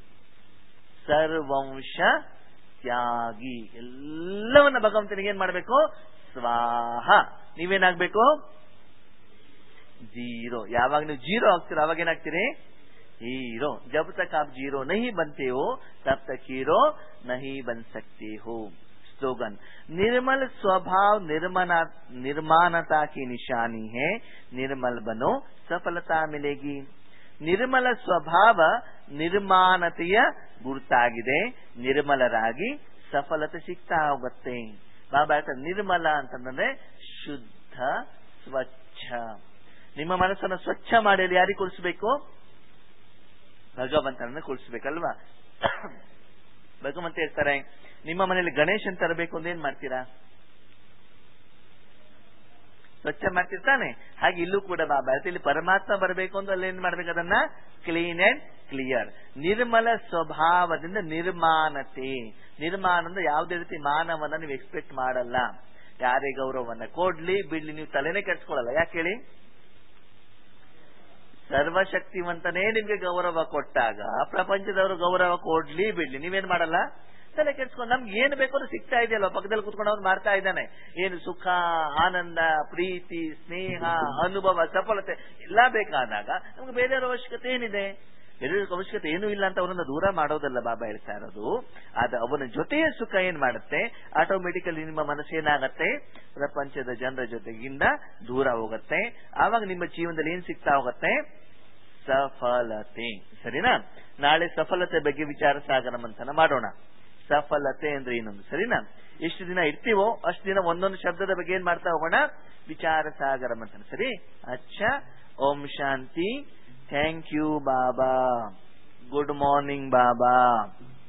ಸರ್ವಂಶ ತ್ಯಾಗಿ ಎಲ್ಲವನ್ನ ಭಗವಂತನಿಗೆ ಏನ್ ಮಾಡ್ಬೇಕು ಸ್ವಾಹ ನೀವೇನಾಗ್ಬೇಕು ಜೀರೋ ಯಾವಾಗ ನೀವು ಜೀರೋ ಆಗ್ತೀರೋ ಅವಾಗ ಏನಾಗ್ತೀರಿ ಹೀರೋ ಜಬ್ ತಕ್ ಆಪ್ जीरो नहीं बनते हो तब तक हीरो नहीं बन सकते हो स्लोगन निर्मल स्वभाव निर्मना निर्माणता की निशानी है निर्मल बनो सफलता मिलेगी ನಿರ್ಮಲ ಸ್ವಭಾವ ನಿರ್ಮಾಣತೆಯ ಗುರುತಾಗಿದೆ ನಿರ್ಮಲರಾಗಿ ಸಫಲತೆ ಸಿಗ್ತಾ ಹೋಗುತ್ತೆ ಬಾಬಾ ಹೇಳ್ತಾರೆ ನಿರ್ಮಲ ಅಂತಂದ್ರೆ ಶುದ್ಧ ಸ್ವಚ್ಛ ನಿಮ್ಮ ಮನಸ್ಸನ್ನು ಸ್ವಚ್ಛ ಮಾಡಿ ಯಾರಿಗೆ ಕುಡಿಸ್ಬೇಕು ಭಗವಂತನನ್ನ ಕುಡಿಸ್ಬೇಕಲ್ವಾ ಭಗವಂತ ಹೇಳ್ತಾರೆ ನಿಮ್ಮ ಮನೆಯಲ್ಲಿ ಗಣೇಶನ್ ತರಬೇಕು ಅಂದ್ರೆ ಏನ್ ಮಾಡ್ತೀರಾ ಸ್ವಚ್ಛ ಮಾಡ್ತಿರ್ತಾನೆ ಹಾಗೆ ಇಲ್ಲೂ ಕೂಡ ಬಾಬಾ ಇಲ್ಲಿ ಪರಮಾತ್ಮ ಬರಬೇಕು ಅಂದ್ರೆ ಅಲ್ಲಿ ಏನ್ ಮಾಡ್ಬೇಕು ಅದನ್ನ ಕ್ಲೀನ್ ಅಂಡ್ ಕ್ಲಿಯರ್ ನಿರ್ಮಲ ಸ್ವಭಾವದಿಂದ ನಿರ್ಮಾಣತೆ ನಿರ್ಮಾಣ ಅಂದ್ರೆ ಯಾವುದೇ ರೀತಿ ಮಾನವನ್ನ ನೀವು ಎಕ್ಸ್ಪೆಕ್ಟ್ ಮಾಡಲ್ಲ ಯಾರೇ ಗೌರವವನ್ನ ಕೊಡ್ಲಿ ಬಿಡ್ಲಿ ನೀವು ತಲೆನೇ ಕೆಡ್ಸ್ಕೊಳಲ್ಲ ಯಾಕೆ ಹೇಳಿ ಸರ್ವಶಕ್ತಿವಂತನೇ ನಿಮ್ಗೆ ಗೌರವ ಕೊಟ್ಟಾಗ ಪ್ರಪಂಚದವರು ಗೌರವ ಕೊಡ್ಲಿ ಬಿಡ್ಲಿ ನೀವೇನ್ ಮಾಡಲ್ಲ ತಲೆ ಕೆಡ್ಸ್ಕೊಂಡು ನಮ್ಗೆ ಏನು ಬೇಕೋ ಅದು ಸಿಗ್ತಾ ಇದೆಯಲ್ವ ಪಕ್ಕದಲ್ಲಿ ಕುತ್ಕೊಂಡು ಅವ್ನು ಮಾಡ್ತಾ ಇದ್ದಾನೆ ಏನು ಸುಖ ಆನಂದ ಪ್ರೀತಿ ಸ್ನೇಹ ಅನುಭವ ಸಫಲತೆ ಎಲ್ಲ ಬೇಕಾದಾಗ ನಮ್ಗೆ ಬೇರೆಯವರ ಅವಶ್ಯಕತೆ ಏನಿದೆ ಬೇರೆಯವ್ರ ಅವಶ್ಯಕತೆ ಏನೂ ಇಲ್ಲ ಅಂತ ಅವರನ್ನ ದೂರ ಮಾಡೋದಲ್ಲ ಬಾಬಾ ಹೇಳ್ತಾ ಇರೋದು ಅದು ಅವನ ಜೊತೆಯ ಸುಖ ಏನ್ ಮಾಡುತ್ತೆ ಆಟೋಮೆಟಿಕಲಿ ನಿಮ್ಮ ಮನಸ್ಸು ಏನಾಗತ್ತೆ ಪ್ರಪಂಚದ ಜನರ ಜೊತೆಗಿಂದ ದೂರ ಹೋಗುತ್ತೆ ಆವಾಗ ನಿಮ್ಮ ಜೀವನದಲ್ಲಿ ಏನ್ ಸಿಗ್ತಾ ಹೋಗುತ್ತೆ ಸಫಲತೆ ಸರಿನಾ ನಾಳೆ ಸಫಲತೆ ಬಗ್ಗೆ ವಿಚಾರ ಸಾಗರ ಮಂಥನ ಮಾಡೋಣ ಸಫಲತೆ ಅಂದ್ರೆ ಏನೊಂದು ಸರಿನಾ ಎಷ್ಟು ದಿನ ಇರ್ತೀವೋ ಅಷ್ಟು ದಿನ ಒಂದೊಂದು ಶಬ್ದದ ಬಗ್ಗೆ ಏನ್ ಮಾಡ್ತಾ ಹೋಗೋಣ ವಿಚಾರ ಸಾಗರ ಮಂಥನ ಸರಿ ಅಚ್ಚ Om Shanti thank you Baba good morning Baba